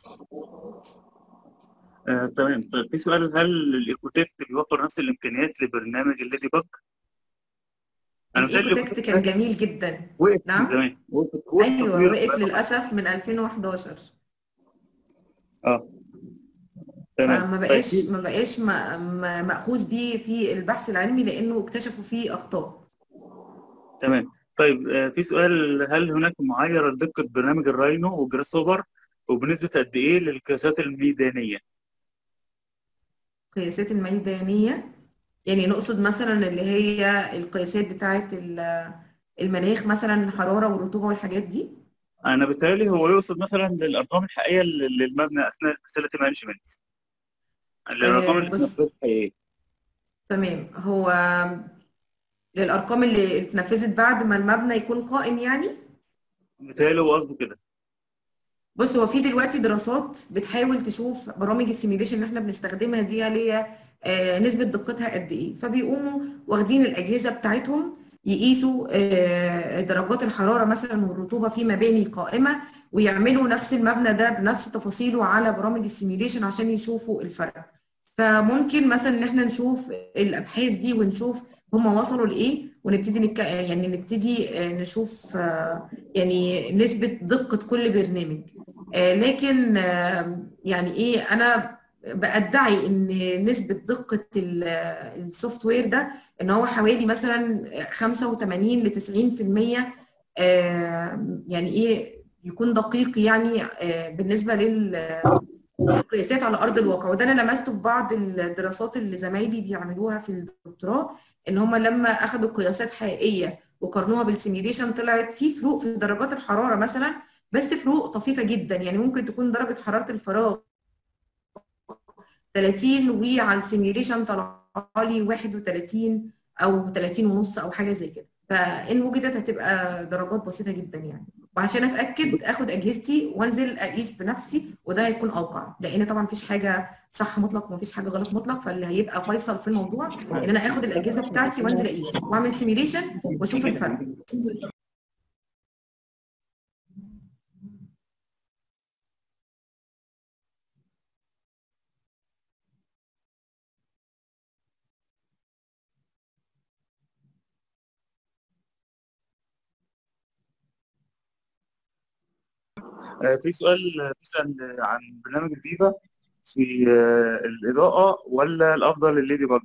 Speaker 1: آه، تمام طيب في سؤال هل الايكوتكت بيوفر نفس الامكانيات لبرنامج الليدي باج؟ انا مش
Speaker 2: الايكوتكت كان جميل جدا
Speaker 1: وقف
Speaker 2: نعم.
Speaker 1: من زمان وقف وقف
Speaker 2: ايوه
Speaker 1: تطوير
Speaker 2: وقف
Speaker 1: بقاله-
Speaker 2: للاسف من 2011
Speaker 1: اه تمام
Speaker 2: ما
Speaker 1: طيب
Speaker 2: بقاش
Speaker 1: في-
Speaker 2: ما بقاش م- م- مأخوذ بيه في البحث العلمي لانه اكتشفوا فيه اخطاء
Speaker 1: تمام طيب آه، في سؤال هل هناك معايرة لدقة برنامج الراينو والجراس هوبر وبنسبة قد ايه للقياسات الميدانية؟
Speaker 2: القياسات الميدانيه يعني نقصد مثلا اللي هي القياسات بتاعه ال- المناخ مثلا حراره ورطوبه والحاجات دي
Speaker 1: انا بالتالي هو يقصد مثلا الارقام الحقيقية للمبنى اثناء الفاسيلتي مانجمنت الارقام اللي
Speaker 2: بص.
Speaker 1: اتنفذت حقيقية
Speaker 2: تمام هو للارقام اللي اتنفذت بعد ما المبنى يكون قائم يعني
Speaker 1: بالتالي هو قصده كده
Speaker 2: بص هو في دلوقتي دراسات بتحاول تشوف برامج السيميليشن اللي احنا بنستخدمها دي اللي هي آه، نسبة دقتها قد ايه فبيقوموا واخدين الأجهزة بتاعتهم يقيسوا آه، درجات الحرارة مثلا والرطوبة في مباني قائمة ويعملوا نفس المبنى ده بنفس تفاصيله على برامج السيميليشن عشان يشوفوا الفرق فممكن مثلا ان احنا نشوف الابحاث دي ونشوف هم وصلوا لايه ونبتدي نك... يعني نبتدي آه، نشوف آه، يعني نسبة دقة كل برنامج آه، لكن آه، يعني ايه انا بادعي ان نسبة دقة السوفت وير ده ان هو حوالي مثلا 85 ل 90% آه، يعني ايه يكون دقيق يعني آه، بالنسبة للقياسات على ارض الواقع وده انا لمسته في بعض الدراسات اللي زمايلي بيعملوها في الدكتوراه ان هم لما اخذوا قياسات حقيقيه وقارنوها بالسيميليشن طلعت في فروق في درجات الحراره مثلا بس فروق طفيفه جدا يعني ممكن تكون درجه حراره الفراغ 30 وعلى السيميليشن طلع لي 31 او 30 ونص او حاجه زي كده فان وجدت هتبقى درجات بسيطه جدا يعني وعشان اتاكد اخد اجهزتي وانزل اقيس بنفسي وده هيكون اوقع لان طبعا مفيش حاجه صح مطلق ومفيش حاجه غلط مطلق فاللي هيبقى فيصل في الموضوع ان انا اخد الاجهزه بتاعتي وانزل اقيس واعمل سيميليشن واشوف الفرق
Speaker 1: آه، في سؤال آه، بيسأل عن برنامج ديفا في آه، الإضاءة ولا الأفضل الليدي باج؟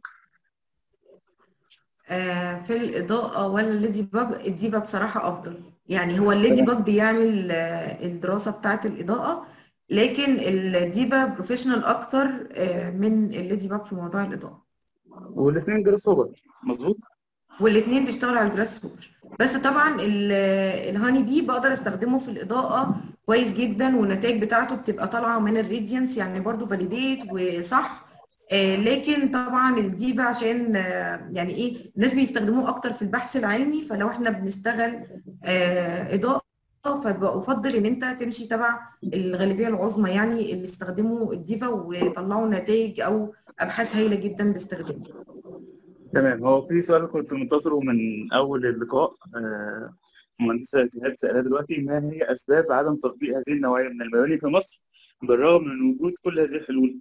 Speaker 2: آه، في الإضاءة ولا الليدي باج الديفا بصراحة أفضل يعني هو الليدي باج بيعمل آه، الدراسة بتاعة الإضاءة لكن الديفا بروفيشنال أكتر آه، من الليدي باج في موضوع الإضاءة
Speaker 1: والاثنين جراس هوبر مظبوط؟
Speaker 2: والاثنين بيشتغلوا على الجراس هوبر بس طبعا ال- الهاني بي بقدر استخدمه في الإضاءة كويس جدا والنتائج بتاعته بتبقى طالعة من الراديانس يعني برضو فاليديت وصح آه، لكن طبعا الديفا عشان آه، يعني ايه الناس بيستخدموه اكتر في البحث العلمي فلو احنا بنشتغل آه، اضاءه فبفضل ان انت تمشي تبع الغالبيه العظمى يعني اللي استخدموا الديفا وطلعوا نتائج او ابحاث هايله جدا باستخدامه
Speaker 1: تمام هو في سؤال كنت منتظره من أول اللقاء آه، مهندسة جهاد سألها دلوقتي ما هي أسباب عدم تطبيق هذه النوعية من المباني في مصر بالرغم من وجود كل هذه الحلول؟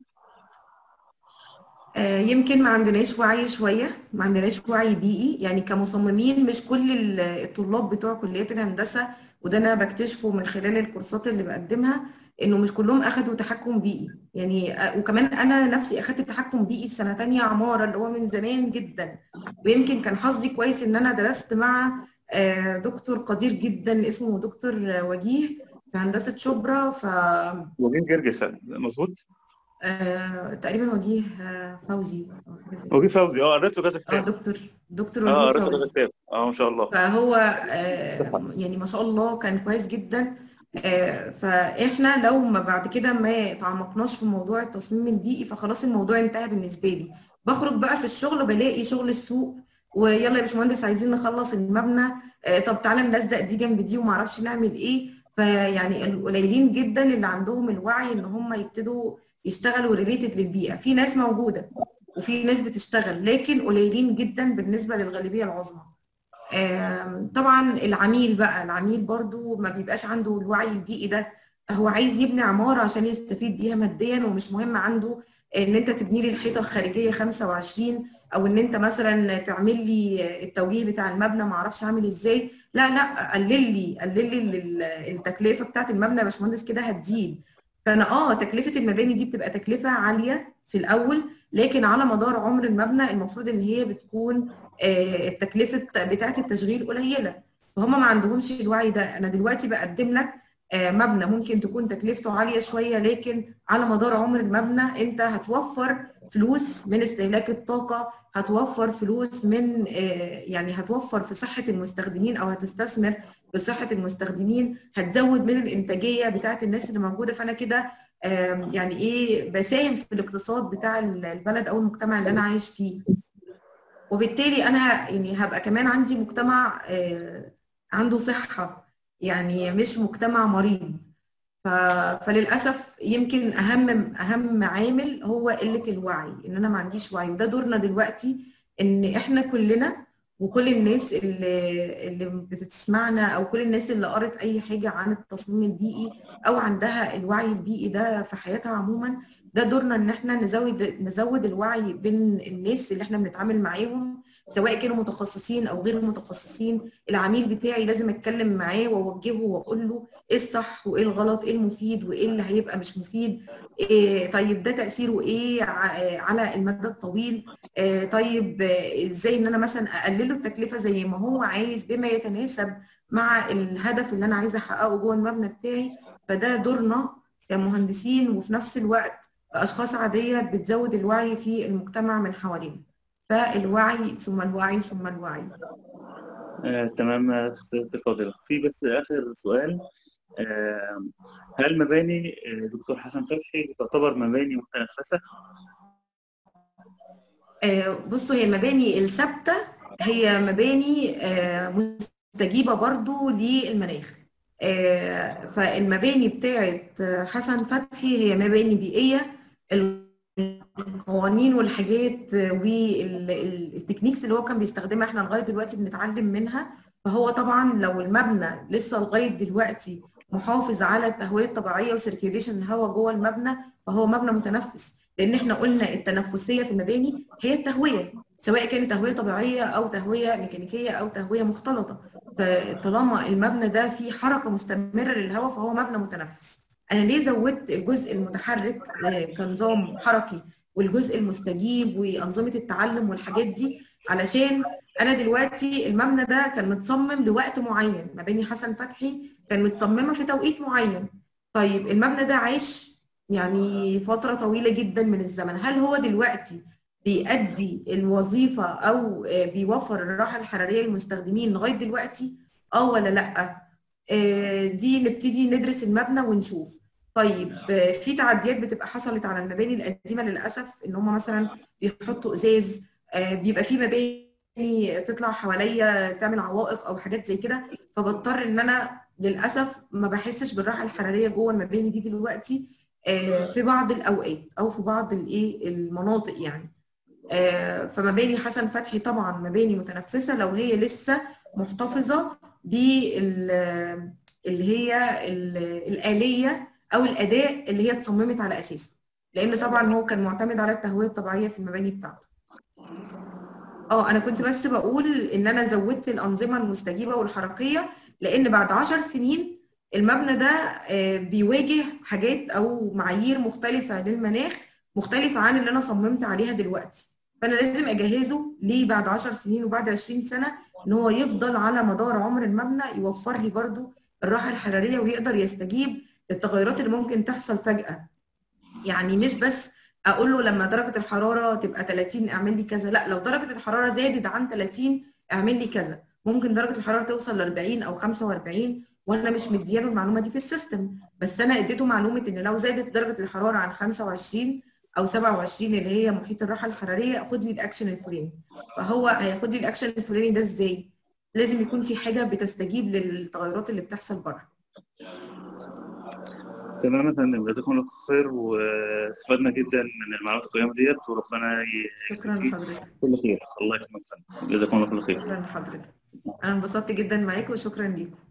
Speaker 2: آه، يمكن ما عندناش وعي شوية ما عندناش وعي بيئي يعني كمصممين مش كل ال- الطلاب بتوع كليات الهندسة وده أنا بكتشفه من خلال الكورسات اللي بقدمها إنه مش كلهم أخدوا تحكم بيئي يعني آه، وكمان أنا نفسي أخدت تحكم بيئي في سنة تانية عمارة اللي هو من زمان جدا ويمكن كان حظي كويس إن أنا درست مع آه، دكتور قدير جدا اسمه دكتور وجيه في هندسة شبرا ف
Speaker 1: وجين جرجس مظبوط؟
Speaker 2: آه تقريبا وجيه آه، فوزي أو حاجة زي
Speaker 6: وجيه فوزي اه قريت له كذا
Speaker 2: اه
Speaker 6: كتاب
Speaker 2: دكتور دكتور
Speaker 6: اه
Speaker 2: وجيه
Speaker 6: قريت له كذا
Speaker 2: فوزي
Speaker 6: كتاب اه ما شاء الله
Speaker 2: فهو آه، يعني ما شاء الله كان كويس جدا آه، فاحنا لو ما بعد كده ما تعمقناش في موضوع التصميم البيئي فخلاص الموضوع انتهى بالنسبه لي بخرج بقى في الشغل بلاقي شغل السوق ويلا يا باشمهندس عايزين نخلص المبنى آه، طب تعالى نلزق دي جنب دي وما اعرفش نعمل ايه فيعني القليلين جدا اللي عندهم الوعي ان هم يبتدوا يشتغلوا ريليتد للبيئه في ناس موجوده وفي ناس بتشتغل لكن قليلين جدا بالنسبه للغالبيه العظمى آم، طبعا العميل بقى العميل برضو ما بيبقاش عنده الوعي البيئي ده هو عايز يبني عمارة عشان يستفيد بيها ماديا ومش مهم عنده ان انت تبني لي الحيطة الخارجية 25 او ان انت مثلا تعمل لي التوجيه بتاع المبنى ما اعرفش عامل ازاي لا لا قلل لي قلل لي ال- التكلفة بتاعت المبنى يا باشمهندس كده هتزيد فانا اه تكلفة المباني دي بتبقى تكلفة عالية في الاول لكن على مدار عمر المبنى المفروض ان هي بتكون آه، التكلفه بتاعه التشغيل قليله فهم ما عندهمش الوعي ده انا دلوقتي بقدم لك آه، مبنى ممكن تكون تكلفته عاليه شويه لكن على مدار عمر المبنى انت هتوفر فلوس من استهلاك الطاقه هتوفر فلوس من آه، يعني هتوفر في صحه المستخدمين او هتستثمر في صحه المستخدمين هتزود من الانتاجيه بتاعه الناس اللي موجوده فانا كده آم، يعني ايه بساهم في الاقتصاد بتاع البلد او المجتمع اللي انا عايش فيه وبالتالي انا يعني هبقى كمان عندي مجتمع آه، عنده صحة يعني مش مجتمع مريض ف... فللأسف يمكن أهم أهم عامل هو قلة الوعي إن أنا ما عنديش وعي وده دورنا دلوقتي إن إحنا كلنا وكل الناس اللي اللي بتسمعنا أو كل الناس اللي قرت أي حاجة عن التصميم البيئي أو عندها الوعي البيئي ده في حياتها عموما ده دورنا إن إحنا نزود نزود الوعي بين الناس اللي إحنا بنتعامل معاهم سواء كانوا متخصصين او غير متخصصين العميل بتاعي لازم اتكلم معاه واوجهه واقول له ايه الصح وايه الغلط ايه المفيد وايه اللي هيبقى مش مفيد إيه طيب ده تاثيره ايه ع- على المدى الطويل إيه طيب آه، ازاي ان انا مثلا اقلله التكلفه زي ما هو عايز بما يتناسب مع الهدف اللي انا عايزه احققه جوه المبنى بتاعي فده دورنا كمهندسين وفي نفس الوقت كاشخاص عاديه بتزود الوعي في المجتمع من حوالينا فالوعي ثم الوعي ثم الوعي
Speaker 6: آه، تمام آه، سيادة الفاضلة في بس آخر سؤال آه، هل مباني آه، دكتور حسن فتحي تعتبر مباني متنفسة؟
Speaker 2: آه، بصوا هي المباني الثابته هي مباني آه، مستجيبه برضو للمناخ آه، فالمباني بتاعت حسن فتحي هي مباني بيئيه القوانين والحاجات والتكنيكس اللي هو كان بيستخدمها احنا لغايه دلوقتي بنتعلم منها فهو طبعا لو المبنى لسه لغايه دلوقتي محافظ على التهويه الطبيعيه وسيركيوليشن الهواء جوه المبنى فهو مبنى متنفس لان احنا قلنا التنفسيه في المباني هي التهويه سواء كانت تهويه طبيعيه او تهويه ميكانيكيه او تهويه مختلطه فطالما المبنى ده فيه حركه مستمره للهواء فهو مبنى متنفس انا ليه زودت الجزء المتحرك آه، كنظام حركي والجزء المستجيب وانظمه التعلم والحاجات دي علشان انا دلوقتي المبنى ده كان متصمم لوقت معين مباني حسن فتحي كان متصممه في توقيت معين طيب المبنى ده عاش يعني فتره طويله جدا من الزمن هل هو دلوقتي بيأدي الوظيفه او آه، بيوفر الراحه الحراريه للمستخدمين لغايه دلوقتي اه ولا لا آه، دي نبتدي ندرس المبنى ونشوف طيب آه، في تعديات بتبقى حصلت على المباني القديمه للاسف ان هم مثلا بيحطوا ازاز آه، بيبقى في مباني تطلع حواليا تعمل عوائق او حاجات زي كده فبضطر ان انا للاسف ما بحسش بالراحه الحراريه جوه المباني دي دلوقتي آه، في بعض الاوقات او في بعض الايه المناطق يعني آه، فمباني حسن فتحي طبعا مباني متنفسه لو هي لسه محتفظه بال اللي هي ال- الآلية أو الأداء اللي هي اتصممت على أساسه لأن طبعا هو كان معتمد على التهوية الطبيعية في المباني بتاعته اه أنا كنت بس بقول إن أنا زودت الأنظمة المستجيبة والحركية لأن بعد عشر سنين المبنى ده آه، بيواجه حاجات أو معايير مختلفة للمناخ مختلفة عن اللي أنا صممت عليها دلوقتي فأنا لازم أجهزه ليه بعد عشر سنين وبعد عشرين سنة ان هو يفضل على مدار عمر المبنى يوفر لي برضو الراحه الحراريه ويقدر يستجيب للتغيرات اللي ممكن تحصل فجاه يعني مش بس اقول له لما درجه الحراره تبقى 30 اعمل لي كذا لا لو درجه الحراره زادت عن 30 اعمل لي كذا ممكن درجه الحراره توصل ل 40 او 45 وانا مش مدياله المعلومه دي في السيستم بس انا اديته معلومه ان لو زادت درجه الحراره عن 25 او 27 اللي هي محيط الراحه الحراريه خد لي الاكشن الفلاني فهو هياخد لي الاكشن الفلاني ده ازاي لازم يكون في حاجه بتستجيب للتغيرات اللي بتحصل بره
Speaker 6: تمام يا فندم جزاكم الله خير واستفدنا جدا من المعلومات القيمه ديت وربنا
Speaker 2: شكرا
Speaker 6: يجزيك
Speaker 2: لحضرتك
Speaker 6: كل خير الله يكرمك يا فندم جزاكم الله كل خير
Speaker 2: شكرا لحضرتك انا انبسطت جدا معاك وشكرا ليكم